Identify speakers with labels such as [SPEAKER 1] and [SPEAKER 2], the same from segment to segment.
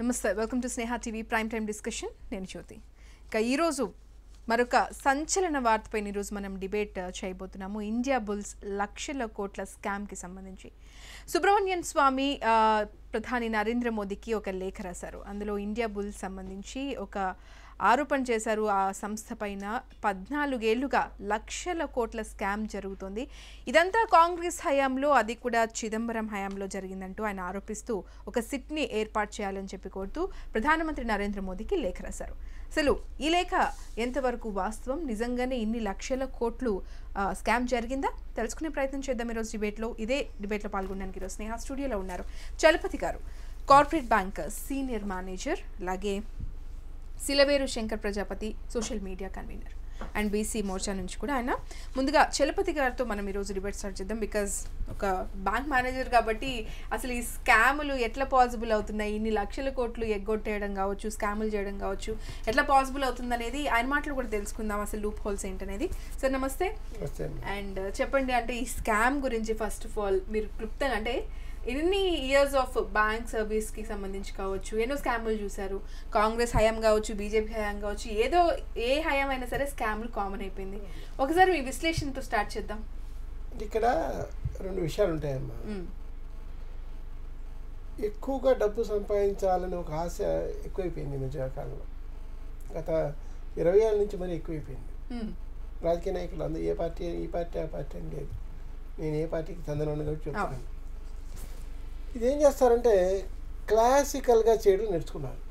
[SPEAKER 1] నమస్తే welcome to Sneha TV prime time discussion నేను జ్యోతి ఇక ఈరోజు మరొక సంచలన వార్తపై ఈరోజు మనం డిబేట్ ఆ, చేయబోతున్నాము ఇండియా బుల్స్ లక్షల కోట్ల స్కామ్కి సంబంధించి సుబ్రహ్మణ్యన్ స్వామి ఆ, ప్రధాని నరేంద్ర మోదీకి ఒక లేఖ రాశారు అందులో ఇండియా బుల్స్ సంబంధించి ఒక ఆరోపణ చేశారు ఆ సంస్థ పైన పద్నాలుగేళ్లుగా లక్షల కోట్ల స్కామ్ జరుగుతోంది ఇదంతా కాంగ్రెస్ హయాంలో అది కూడా చిదంబరం హయాంలో జరిగిందంటూ ఆయన ఆరోపిస్తూ ఒక సిట్ని ఏర్పాటు చేయాలని చెప్పి కోరుతూ ప్రధానమంత్రి నరేంద్ర మోదీకి లేఖ రాశారు అసలు ఈ లేఖ ఎంతవరకు వాస్తవం నిజంగానే ఇన్ని లక్షల కోట్లు ఆ, స్కామ్ జరిగిందా తెలుసుకునే ప్రయత్నం చేద్దాం ఈరోజు డిబేట్లో ఇదే డిబేట్లో పాల్గొనడానికి ఈరోజు స్నేహ స్టూడియోలో ఉన్నారు చలపతి గారు కార్పొరేట్ బ్యాంకర్ సీనియర్ మేనేజర్ అలాగే Silaveru Shankar Prajapati social media convener and BC Morcha నుంచి కూడా ఆయన ముందుగా చలపతి గారితో మనం ఈరోజు డిబేట్ స్టార్ట్ చేద్దాం బికాజ్ ఒక బ్యాంక్ మేనేజర్ కాబట్టి అసలు ఈ స్కాములు ఎట్లా పాసిబుల్ అవుతున్నాయి ఇన్ని లక్షల కోట్లు ఎగ్గొట్టేయడం కావచ్చు స్కాములు చేయడం కావచ్చు ఎట్లా పాసిబుల్ అవుతుంది అనేది ఆయన మాటలు కూడా తెలుసుకుందాం అసలు లూప్ హోల్స్ ఏంటనేది సార్ నమస్తే
[SPEAKER 2] వస్తే అండి.
[SPEAKER 1] అండ్ చెప్పండి అంటే ఈ స్కామ్ గురించి ఫస్ట్ ఆఫ్ ఆల్ మీరు క్లుప్తంగా అంటే ఎన్ని ఇయర్స్ ఆఫ్ బ్యాంక్ సర్వీస్కి సంబంధించి కావచ్చు ఎన్నో స్కామ్లు చూశారు కాంగ్రెస్ హయాం కావచ్చు బీజేపీ హయాం కావచ్చు ఏదో ఏ హయాం అయినా సరే స్కామ్లు కామన్ అయిపోయింది ఒకసారి మీ విశ్లేషణతో స్టార్ట్ చేద్దాం
[SPEAKER 2] ఇక్కడ రెండు విషయాలు ఉంటాయమ్మా
[SPEAKER 1] మ్మ్.
[SPEAKER 2] ఎక్కువగా డబ్బు సంపాదించాలని ఒక ఆశ ఎక్కువైపోయింది ఈ మధ్యకాలంలో గత ఇరవై ఏళ్ళ నుంచి మరి ఎక్కువైపోయింది
[SPEAKER 1] మ్మ్.
[SPEAKER 2] రాజకీయ నాయకులు అందరూ ఏ పార్టీ ఈ పార్టీ ఆ పార్టీ అని లేదు నేను ఏ పార్టీకి చెందను కాబట్టి చెప్తున్నాను ఇదేం చేస్తారంటే క్లాసికల్గా చేయడం నేర్చుకున్నారు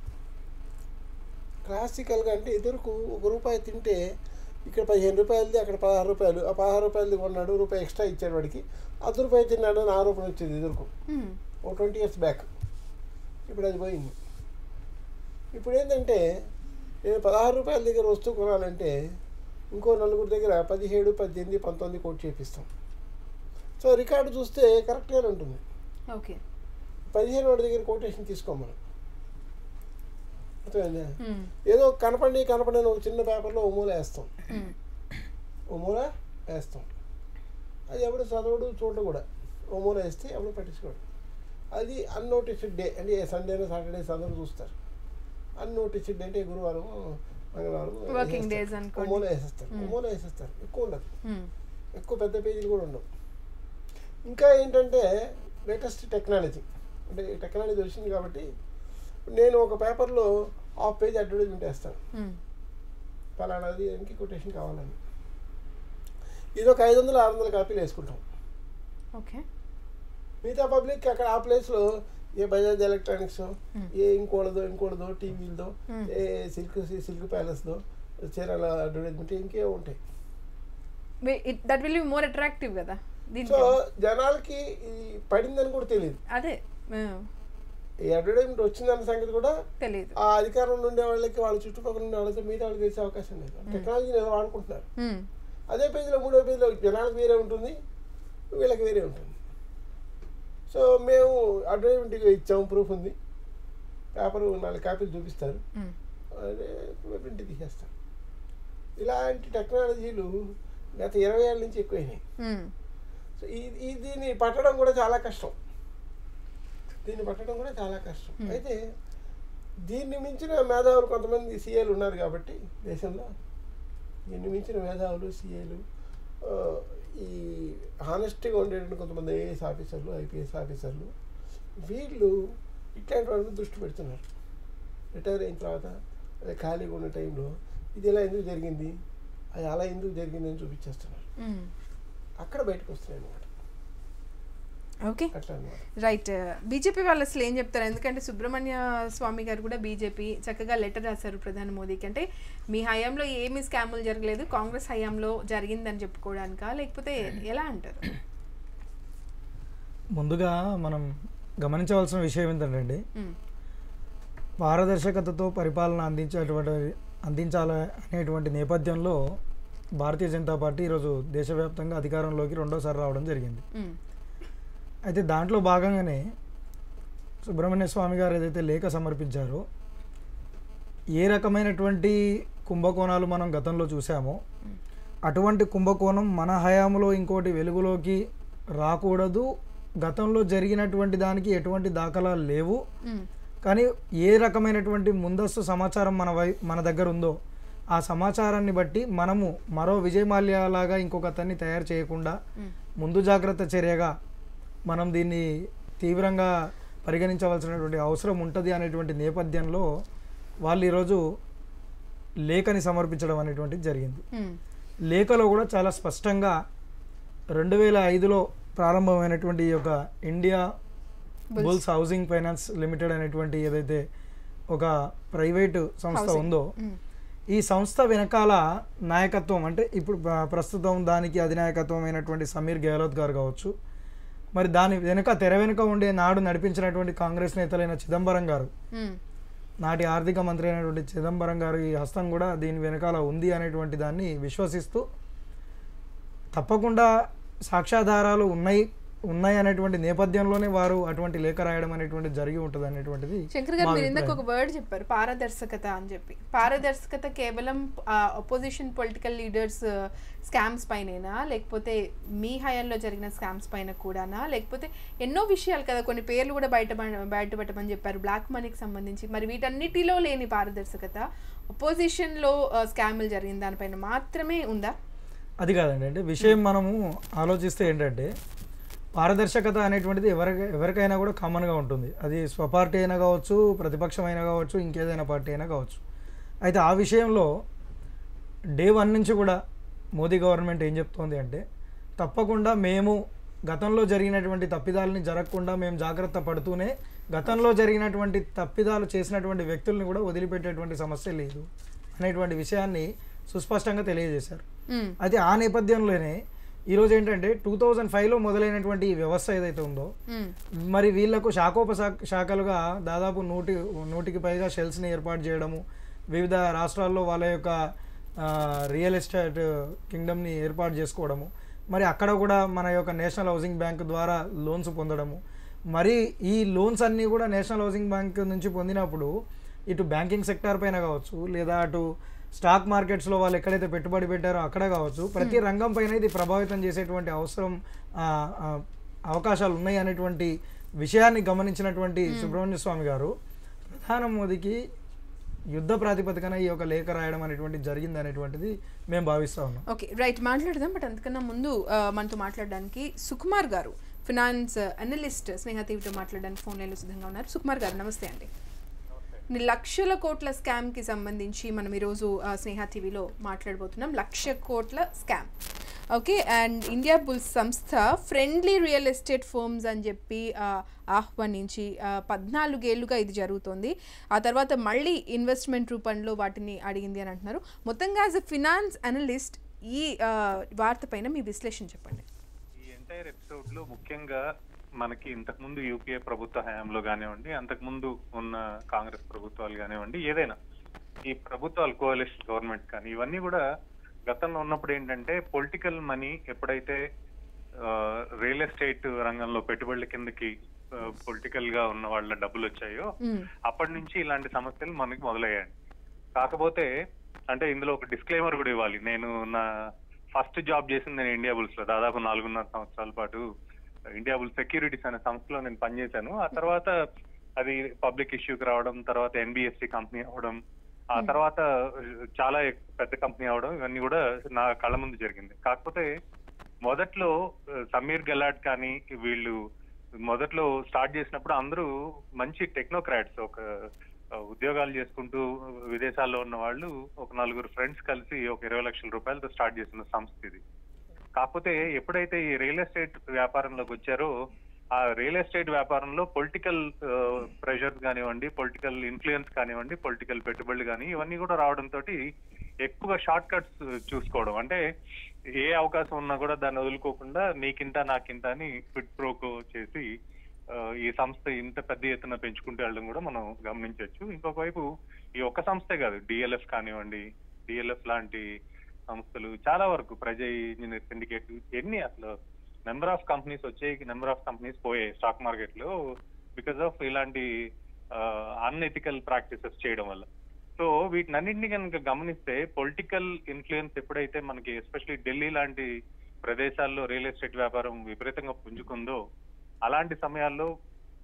[SPEAKER 2] క్లాసికల్గా అంటే ఎదురుకు ఒక రూపాయి తింటే ఇక్కడ పదిహేను రూపాయలది అక్కడ పదహారు రూపాయలు ఆ పదహారు రూపాయలది కొన్నాడు రూపాయి ఎక్స్ట్రా ఇచ్చాడు వాడికి అర్ధ రూపాయి తిన్నాడు అని ఆరోపణ వచ్చేది ఎదురుకు
[SPEAKER 1] మ్మ్.
[SPEAKER 2] ఓ ట్వంటీ ఇయర్స్ బ్యాక్ ఇప్పుడు అది పోయింది ఇప్పుడు ఏంటంటే నేను పదహారు రూపాయల దగ్గర వస్తువు కొనాలంటే ఇంకో నలుగురు దగ్గర పదిహేడు పద్దెనిమిది పంతొమ్మిది కోట్ చేపిస్తాం సో రికార్డు చూస్తే కరెక్ట్గానే ఉంటుంది
[SPEAKER 1] ఓకే
[SPEAKER 2] పదిహేను వాడి దగ్గర కోటేషన్ తీసుకోం మనం అర్థమైందా
[SPEAKER 1] మ్మ్.
[SPEAKER 2] ఏదో కనపడి కనపడని ఒక చిన్న పేపర్లో ఓ మూల వేస్తాం
[SPEAKER 1] మ్మ్.
[SPEAKER 2] ఓ మూల వేస్తాం అది ఎవడు చదవడు చూడడు కూడా ఓ మూల వేస్తే ఎవడు పట్టించుకోడు అది అన్నోటిస్డ్ డే అంటే సండేనో సాటర్డేస్ అందరూ చూస్తారు అన్నోటిస్డ్ డే అంటే గురువారం మంగళవారం
[SPEAKER 1] Working
[SPEAKER 2] వేసేస్తారు.
[SPEAKER 1] days
[SPEAKER 2] ఓ
[SPEAKER 1] అనుకోండి.
[SPEAKER 2] మూల వేసేస్తారు ఓ
[SPEAKER 1] మ్మ్.
[SPEAKER 2] మూల వేసేస్తారు ఎక్కువ ఉండదు
[SPEAKER 1] మ్మ్.
[SPEAKER 2] ఎక్కువ పెద్ద పేజీలు కూడా ఉండవు ఇంకా ఏంటంటే లేటెస్ట్ టెక్నాలజీ అంటే టెక్నాలజీ వచ్చింది కాబట్టి నేను ఒక పేపర్లో హాఫ్ పేజ్ అడ్వర్టైజ్మెంట్ వేస్తాను
[SPEAKER 1] మ్మ్.
[SPEAKER 2] ఫలానాది దానికి కొటేషన్ కావాలని ఇది ఒక ఐదు వందలు ఆరు వందల కాపీలు వేసుకుంటాం
[SPEAKER 1] ఓకే
[SPEAKER 2] మిగతా పబ్లిక్ అక్కడ ఆ ప్లేస్లో ఏ బజాజ్ ఎలక్ట్రానిక్స్
[SPEAKER 1] Hmm.
[SPEAKER 2] ఏ ఇంకోటిదో ఇంకోటిదో టీవీలదో
[SPEAKER 1] Hmm.
[SPEAKER 2] ఏ సిల్క్ సిల్క్ ప్యాలెస్దో చీరాల అడ్వర్టైజ్మెంట్ ఇంకే ఉంటాయి
[SPEAKER 1] that will be more attractive కదా
[SPEAKER 2] సో
[SPEAKER 1] దీనికి
[SPEAKER 2] జనాలకి ఇది పడిందని కూడా తెలియదు
[SPEAKER 1] అదే మ్మ్.
[SPEAKER 2] ఈ అడ్వర్టైజ్మెంట్ వచ్చిందన్న సంగతి కూడా
[SPEAKER 1] తెలీదు
[SPEAKER 2] ఆ అధికారంలో ఉండే వాళ్ళకి వాళ్ళ చుట్టుపక్కల ఉండే వాళ్ళతో మిగతా వాళ్ళకి తెలిసే అవకాశం లేదు టెక్నాలజీని ఎలా వాడుకుంటున్నారు
[SPEAKER 1] మ్మ్.
[SPEAKER 2] అదే పేజీలో మూడో పేజీలో జనాలకు వేరే ఉంటుంది వీళ్ళకి వేరే ఉంటుంది సో మేము అడ్వర్టైజ్మెంట్ ఇచ్చాము ప్రూఫ్ ఉంది పేపర్ నాలుగు కాపీలు చూపిస్తారు
[SPEAKER 1] మ్మ్.
[SPEAKER 2] అదే ప్రింట్ తీసేస్తాం ఇలాంటి టెక్నాలజీలు గత ఇరవై ఏళ్ళ నుంచి ఎక్కువైనాయి
[SPEAKER 1] మ్మ్.
[SPEAKER 2] సో ఈ ఈ దీన్ని పట్టడం కూడా చాలా కష్టం దీన్ని పట్టడం కూడా చాలా కష్టం
[SPEAKER 1] Hmm.
[SPEAKER 2] అయితే దీన్ని మించిన మేధావులు కొంతమంది సీఏలు ఉన్నారు కాబట్టి దేశంలో దీన్ని మించిన మేధావులు సీఏలు ఈ హానెస్ట్గా ఉండేటువంటి కొంతమంది ఐఏఎస్ ఆఫీసర్లు ఐపీఎస్ ఆఫీసర్లు వీళ్ళు ఇట్లాంటి వాళ్ళ మీద దృష్టి పెడుతున్నారు రిటైర్ అయిన తర్వాత అదే ఖాళీగా ఉన్న టైంలో ఇది ఇలా ఎందుకు జరిగింది అది అలా ఎందుకు జరిగింది అని చూపించేస్తున్నారు
[SPEAKER 1] మ్మ్.
[SPEAKER 2] అక్కడ బయటకు వస్తున్నాయి అన్నమాట
[SPEAKER 1] ఓకే
[SPEAKER 2] అట్లా అనమాట
[SPEAKER 1] రైట్ బీజేపీ వాళ్ళు అసలు ఏం చెప్తారు ఎందుకంటే సుబ్రహ్మణ్య స్వామి గారు కూడా బీజేపీ చక్కగా లెటర్ రాశారు ప్రధాని మోదీకి అంటే మీ హయాంలో ఏమీ స్కాములు జరగలేదు కాంగ్రెస్ హయాంలో జరిగిందని చెప్పుకోవడానికా లేకపోతే ఎలా అంటారు
[SPEAKER 3] ముందుగా మనం గమనించవలసిన విషయం ఏంటంటే
[SPEAKER 1] మ్మ్.
[SPEAKER 3] పారదర్శకతతో పరిపాలన అందించేటువంటి అందించాలి అనేటువంటి నేపథ్యంలో భారతీయ జనతా పార్టీ ఈరోజు దేశవ్యాప్తంగా అధికారంలోకి రెండోసారి రావడం జరిగింది
[SPEAKER 1] మ్మ్.
[SPEAKER 3] అయితే దాంట్లో భాగంగానే సుబ్రహ్మణ్య స్వామి గారు ఏదైతే లేఖ సమర్పించారో ఏ రకమైనటువంటి కుంభకోణాలు మనం గతంలో చూసామో అటువంటి కుంభకోణం మన హయాంలో ఇంకోటి వెలుగులోకి రాకూడదు గతంలో జరిగినటువంటి దానికి ఎటువంటి దాఖలాలు లేవు
[SPEAKER 1] మ్మ్.
[SPEAKER 3] కానీ ఏ రకమైనటువంటి ముందస్తు సమాచారం మన వై మన దగ్గర ఉందో ఆ సమాచారాన్ని బట్టి మనము మరో విజయ్ మాల్యా లాగా ఇంకొక అతన్ని తయారు చేయకుండా ముందు జాగ్రత్త చర్యగా మనం దీన్ని తీవ్రంగా పరిగణించవలసినటువంటి అవసరం ఉంటుంది అనేటువంటి నేపథ్యంలో వాళ్ళు ఈరోజు లేఖని సమర్పించడం అనేటువంటిది జరిగింది
[SPEAKER 1] మ్మ్.
[SPEAKER 3] లేఖలో కూడా చాలా స్పష్టంగా రెండు వేల ఐదులో ప్రారంభమైనటువంటి ఈ యొక్క Indiabulls housing finance limited అనేటువంటి ఏదైతే ఒక ప్రైవేటు సంస్థ
[SPEAKER 1] Housing.
[SPEAKER 3] ఉందో
[SPEAKER 1] మ్మ్.
[SPEAKER 3] ఈ సంస్థ వెనకాల నాయకత్వం అంటే ఇప్పుడు ప్ర- ప్రస్తుతం దానికి అధినాయకత్వం అయినటువంటి సమీర్ గెహ్లోత్ గారు కావచ్చు మరి దాని వెనుక తెర వెనుక ఉండే నాడు నడిపించినటువంటి కాంగ్రెస్ నేతలైన చిదంబరం గారు
[SPEAKER 1] మ్మ్.
[SPEAKER 3] నాటి ఆర్థిక మంత్రి అయినటువంటి చిదంబరం గారి హస్తం కూడా దీని వెనకాల ఉంది అనేటువంటి దాన్ని విశ్వసిస్తూ తప్పకుండా సాక్ష్యాధారాలు ఉన్నాయి ఉన్నాయి అనేటువంటి నేపథ్యంలోనే వారు అటువంటి లేఖ రాయడం అనేటువంటి జరిగి ఉంటుంది అనేటువంటిది
[SPEAKER 1] శంకర్ గారు
[SPEAKER 3] మా
[SPEAKER 1] మీరు ఇందాక
[SPEAKER 3] అభిప్రాయం.
[SPEAKER 1] ఒక వర్డ్ చెప్పారు పారదర్శకత అని చెప్పి పారదర్శకత కేవలం అపోజిషన్ పొలిటికల్ లీడర్స్ స్కామ్స్ పైనేనా లేకపోతే మీ హయాంలో జరిగిన స్కామ్స్ పైన కూడానా లేకపోతే ఎన్నో విషయాలు కదా కొన్ని పేర్లు కూడా బయట బయటపెట్టమని చెప్పారు బ్లాక్ మనీకి సంబంధించి మరి వీటన్నిటిలో లేని పారదర్శకత అపోజిషన్లో స్కాములు జరిగిన దానిపైన మాత్రమే ఉందా
[SPEAKER 3] అది కాదండి అంటే విషయం మనము ఆలోచిస్తే ఏంటంటే పారదర్శకత అనేటువంటిది ఎవరికి ఎవరికైనా కూడా కామన్గా ఉంటుంది అది స్వపార్టీ అయినా కావచ్చు ప్రతిపక్షం అయినా కావచ్చు ఇంకేదైనా పార్టీ అయినా కావచ్చు అయితే ఆ విషయంలో డే వన్ నుంచి కూడా మోదీ గవర్నమెంట్ ఏం చెప్తోంది అంటే తప్పకుండా మేము గతంలో జరిగినటువంటి తప్పిదాలని జరగకుండా మేము జాగ్రత్త పడుతూనే గతంలో జరిగినటువంటి తప్పిదాలు చేసినటువంటి వ్యక్తుల్ని కూడా వదిలిపెట్టేటువంటి సమస్య లేదు అనేటువంటి విషయాన్ని సుస్పష్టంగా తెలియజేశారు
[SPEAKER 1] మ్మ్.
[SPEAKER 3] అయితే ఆ నేపథ్యంలోనే ఈరోజు ఏంటంటే టూ థౌజండ్ ఫైవ్లో మొదలైనటువంటి ఈ వ్యవస్థ ఏదైతే ఉందో
[SPEAKER 1] మ్మ్.
[SPEAKER 3] మరి వీళ్లకు శాఖోపశా శాఖలుగా దాదాపు నూటి నూటికి పైగా షెల్స్ని ఏర్పాటు చేయడము వివిధ రాష్ట్రాల్లో వాళ్ళ యొక్క ఆ, రియల్ ఎస్టేట్ కింగ్డమ్ని ఏర్పాటు చేసుకోవడము మరి అక్కడ కూడా మన యొక్క నేషనల్ హౌసింగ్ బ్యాంక్ ద్వారా లోన్స్ పొందడము మరి ఈ లోన్స్ అన్నీ కూడా నేషనల్ హౌసింగ్ బ్యాంక్ నుంచి పొందినప్పుడు ఇటు బ్యాంకింగ్ సెక్టార్ పైన కావచ్చు లేదా అటు స్టాక్ మార్కెట్స్లో వాళ్ళు ఎక్కడైతే పెట్టుబడి పెట్టారో అక్కడ కావచ్చు ప్రతి రంగం పైన ఇది ప్రభావితం చేసేటువంటి అవసరం ఆ, ఆ, అవకాశాలు ఉన్నాయి అనేటువంటి విషయాన్ని గమనించినటువంటి సుబ్రహ్మణ్య స్వామి గారు ప్రధాని మోదీకి యుద్ధ ప్రాతిపదికన ఈ యొక్క లేఖ రాయడం అనేటువంటిది జరిగింది అనేటువంటిది మేము భావిస్తా ఉన్నాం
[SPEAKER 1] ఓకే రైట్ మాట్లాడదాం బట్ అంతకన్నా ముందు ఆ, మనతో మాట్లాడడానికి సుకుమార్ గారు ఫినాన్స్ అనలిస్ట్ స్నేహ టీవీతో మాట్లాడడానికి ఫోన్ లైన్లో సిద్ధంగా ఉన్నారు సుకుమార్ గారు నమస్తే అండి ఈ లక్షల కోట్ల స్కామ్కి సంబంధించి మనం ఈరోజు ఆ, స్నేహ టీవీలో మాట్లాడబోతున్నాం లక్ష కోట్ల scam okay and Indiabulls సంస్థ ఫ్రెండ్లీ రియల్ ఎస్టేట్ ఫర్మ్స్ అని చెప్పి ఆ, ఆహ్వానించి ఆ, పద్నాలుగేళ్లుగా ఇది జరుగుతోంది ఆ తర్వాత మళ్ళీ ఇన్వెస్ట్మెంట్ రూపంలో వాటిని అడిగింది అని అంటున్నారు మొత్తంగా యాజ్ అ ఫినాన్స్ అనలిస్ట్ ఈ ఆ, వార్త పైన మీ విశ్లేషణ చెప్పండి
[SPEAKER 4] ఈ ఎంటైర్ ఎపిసోడ్ లో ముఖ్యంగా మనకి ఇంతకు ముందు యూపీఏ ప్రభుత్వ హయాంలో కానివ్వండి అంతకు ముందు ఉన్న కాంగ్రెస్ ప్రభుత్వాలు కానివ్వండి ఏదైనా ఈ ప్రభుత్వాలు కోalition గవర్నమెంట్ కానీ ఇవన్నీ కూడా గతంలో ఉన్నప్పుడు ఏంటంటే పొలిటికల్ మనీ ఎప్పుడైతే రియల్ ఎస్టేట్ రంగంలో పెట్టుబడుల కిందకి పొలిటికల్ గా ఉన్న వాళ్ళ డబ్బులు వచ్చాయో
[SPEAKER 1] మ్మ్.
[SPEAKER 4] అప్పటి నుంచి ఇలాంటి సమస్యలు మనకి మొదలయ్యాయి కాకపోతే అంటే ఇందులో ఒక డిస్క్లైమర్ కూడా ఇవ్వాలి నేను నా ఫస్ట్ జాబ్ చేసింది నేను ఇండియా బుల్స్ లో దాదాపు నాలుగున్నర సంవత్సరాల పాటు ఇండియా బుల్స్ సెక్యూరిటీస్ అనే సంస్థలో నేను పనిచేశాను ఆ తర్వాత అది పబ్లిక్ ఇష్యూకి రావడం తర్వాత ఎన్బిఎఫ్సి కంపెనీ అవడం ఆ తర్వాత చాలా పెద్ద కంపెనీ అవడం ఇవన్నీ కూడా నా కళ్ళ ముందు జరిగింది కాకపోతే మొదట్లో ఆ, సమీర్ గెలాట్ కానీ వీళ్ళు మొదట్లో స్టార్ట్ చేసినప్పుడు అందరూ మంచి టెక్నోక్రాట్స్ ఒక ఆ, ఉద్యోగాలు చేసుకుంటూ విదేశాల్లో ఉన్న వాళ్ళు ఒక నలుగురు ఫ్రెండ్స్ కలిసి ఒక ఇరవై లక్షల రూపాయలతో స్టార్ట్ చేసిన సంస్థ ఇది కాకపోతే ఎప్పుడైతే ఈ రియల్ ఎస్టేట్ వ్యాపారంలోకి వచ్చారో ఆ రియల్ ఎస్టేట్ వ్యాపారంలో పొలిటికల్ ప్రెషర్స్ కానివ్వండి పొలిటికల్ ఇన్ఫ్లుయెన్స్ కానివ్వండి పొలిటికల్ పెట్టుబడులు కానీ ఇవన్నీ కూడా రావడంతో ఎక్కువ షార్ట్ కట్స్ చూసుకోవడం అంటే ఏ అవకాశం ఉన్నా కూడా దాన్ని వదులుకోకుండా నీకింత నాకింత అని ఫిట్ ప్రోకో చేసి ఆ, ఈ సంస్థ ఇంత పెద్ద ఎత్తున పెంచుకుంటూ వెళ్ళడం కూడా మనం గమనించవచ్చు ఇంకొక వైపు ఈ ఒక్క సంస్థే కాదు డిఎల్ఎఫ్ కానివ్వండి డిఎల్ఎఫ్ లాంటి సంస్థలు చాలా వరకు ప్రజ ఇంజనీర్ సిండికేట్ ఎన్ని అసలు నెంబర్ ఆఫ్ కంపెనీస్ వచ్చాయి నెంబర్ ఆఫ్ కంపెనీస్ పోయాయి స్టాక్ మార్కెట్ లో బికాస్ ఆఫ్ ఇలాంటి అన్ఎథికల్ ప్రాక్టీసెస్ చేయడం వల్ల సో వీటినన్నింటినీ కనుక గమనిస్తే పొలిటికల్ ఇన్ఫ్లుయెన్స్ ఎప్పుడైతే మనకి ఎస్పెషల్లీ ఢిల్లీ లాంటి ప్రదేశాల్లో రియల్ ఎస్టేట్ వ్యాపారం విపరీతంగా పుంజుకుందో అలాంటి సమయాల్లో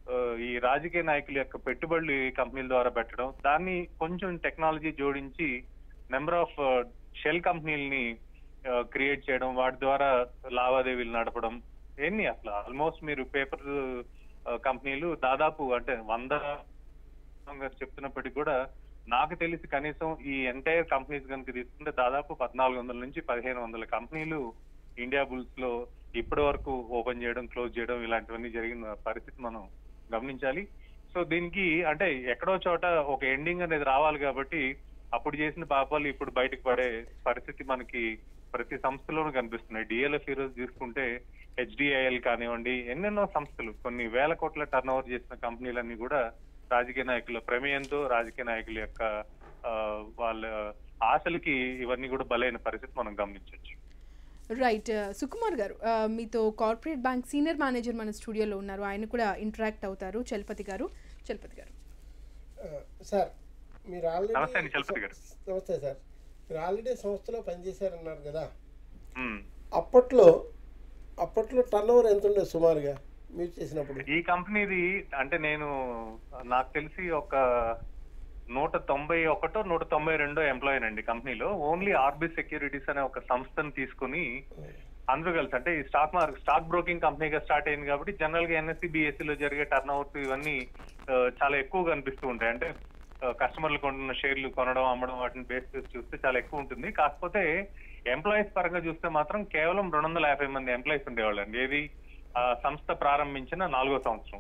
[SPEAKER 4] ఆ, ఈ రాజకీయ నాయకుల యొక్క పెట్టుబడులు ఈ కంపెనీల ద్వారా పెట్టడం దాన్ని కొంచెం టెక్నాలజీ జోడించి నెంబర్ ఆఫ్ షెల్ కంపెనీలని క్రియేట్ చేయడం వాటి ద్వారా లావాదేవీలు నడపడం ఎన్ని అసలు ఆల్మోస్ట్ మీరు పేపర్ కంపెనీలు దాదాపు అంటే వంద గారు చెప్తున్నప్పటికీ కూడా నాకు తెలిసి కనీసం ఈ ఎంటైర్ కంపెనీస్ కనుక తీసుకుంటే దాదాపు పద్నాలుగు వందల నుంచి పదిహేను వందల కంపెనీలు ఇండియా బుల్స్ లో ఇప్పటి వరకు ఓపెన్ చేయడం క్లోజ్ చేయడం ఇలాంటివన్నీ జరిగిన పరిస్థితి మనం గమనించాలి సో దీనికి అంటే ఎక్కడో చోట ఒక ఎండింగ్ అనేది రావాలి కాబట్టి అప్పుడు చేసిన పాపాలు ఇప్పుడు బయటకు పడే పరిస్థితి మనకి ప్రతి సంస్థలోనూ కనిపిస్తున్నాయి డిఎల్ఎఫ్ ఈరోజు తీసుకుంటే హెచ్డిఐఎల్ కానివ్వండి ఎన్నెన్నో సంస్థలు కొన్ని వేల కోట్ల టర్న్ ఓవర్ చేసిన కంపెనీలన్నీ కూడా రాజకీయ నాయకుల ప్రమేయంతో రాజకీయ నాయకుల యొక్క ఆ, వాళ్ళ ఆశలకి ఇవన్నీ కూడా బలైన పరిస్థితి మనం గమనించవచ్చు
[SPEAKER 1] రైట్ సుకుమార్ గారు ఆ, మీతో కార్పొరేట్ బ్యాంక్ సీనియర్ మేనేజర్ మన స్టూడియోలో ఉన్నారు ఆయన కూడా ఇంటరాక్ట్ అవుతారు చలపతి గారు చలపతి గారు
[SPEAKER 2] ఆ, సార్ మీరు ఆల్రెడీ
[SPEAKER 4] నమస్తే అండి, చలపతి గారు.
[SPEAKER 2] నమస్తే సార్ మీరు ఆల్రెడీ సంస్థలో పనిచేశారన్నారు కదా
[SPEAKER 4] ఉమ్.
[SPEAKER 2] అప్పట్లో అప్పట్లో టర్న్ ఓవర్ ఎంత ఉండేది సుమారుగా మీరు చేసినప్పుడు
[SPEAKER 4] ఈ కంపెనీది అంటే నేను నాకు తెలిసి ఒక నూట తొంభై ఒకటో నూట తొంభై రెండో ఎంప్లాయీ అండి కంపెనీలో ఓన్లీ ఆర్బి సెక్యూరిటీస్ అనే ఒక సంస్థను తీసుకుని అందరూ కలిసి అంటే ఈ స్టాక్ మార్కెట్ స్టాక్ బ్రోకింగ్ కంపెనీగా స్టార్ట్ అయింది కాబట్టి జనరల్ గా ఎన్ఎస్సి బిఎస్సి లో జరిగే టర్న్ ఓవర్స్ ఇవన్నీ ఆ, చాలా ఎక్కువ కనిపిస్తూ ఉంటాయి అంటే ఆ, కస్టమర్లు కొంటున్న షేర్లు కొనడం అమ్మడం వాటిని బేస్ చేసి చూస్తే చాలా ఎక్కువ ఉంటుంది కాకపోతే ఎంప్లాయీస్ పరంగా చూస్తే మాత్రం కేవలం రెండు వందల యాభై మంది ఎంప్లాయీస్ ఉండేవాళ్ళండి ఏది ఆ సంస్థ ప్రారంభించిన నాలుగో సంవత్సరం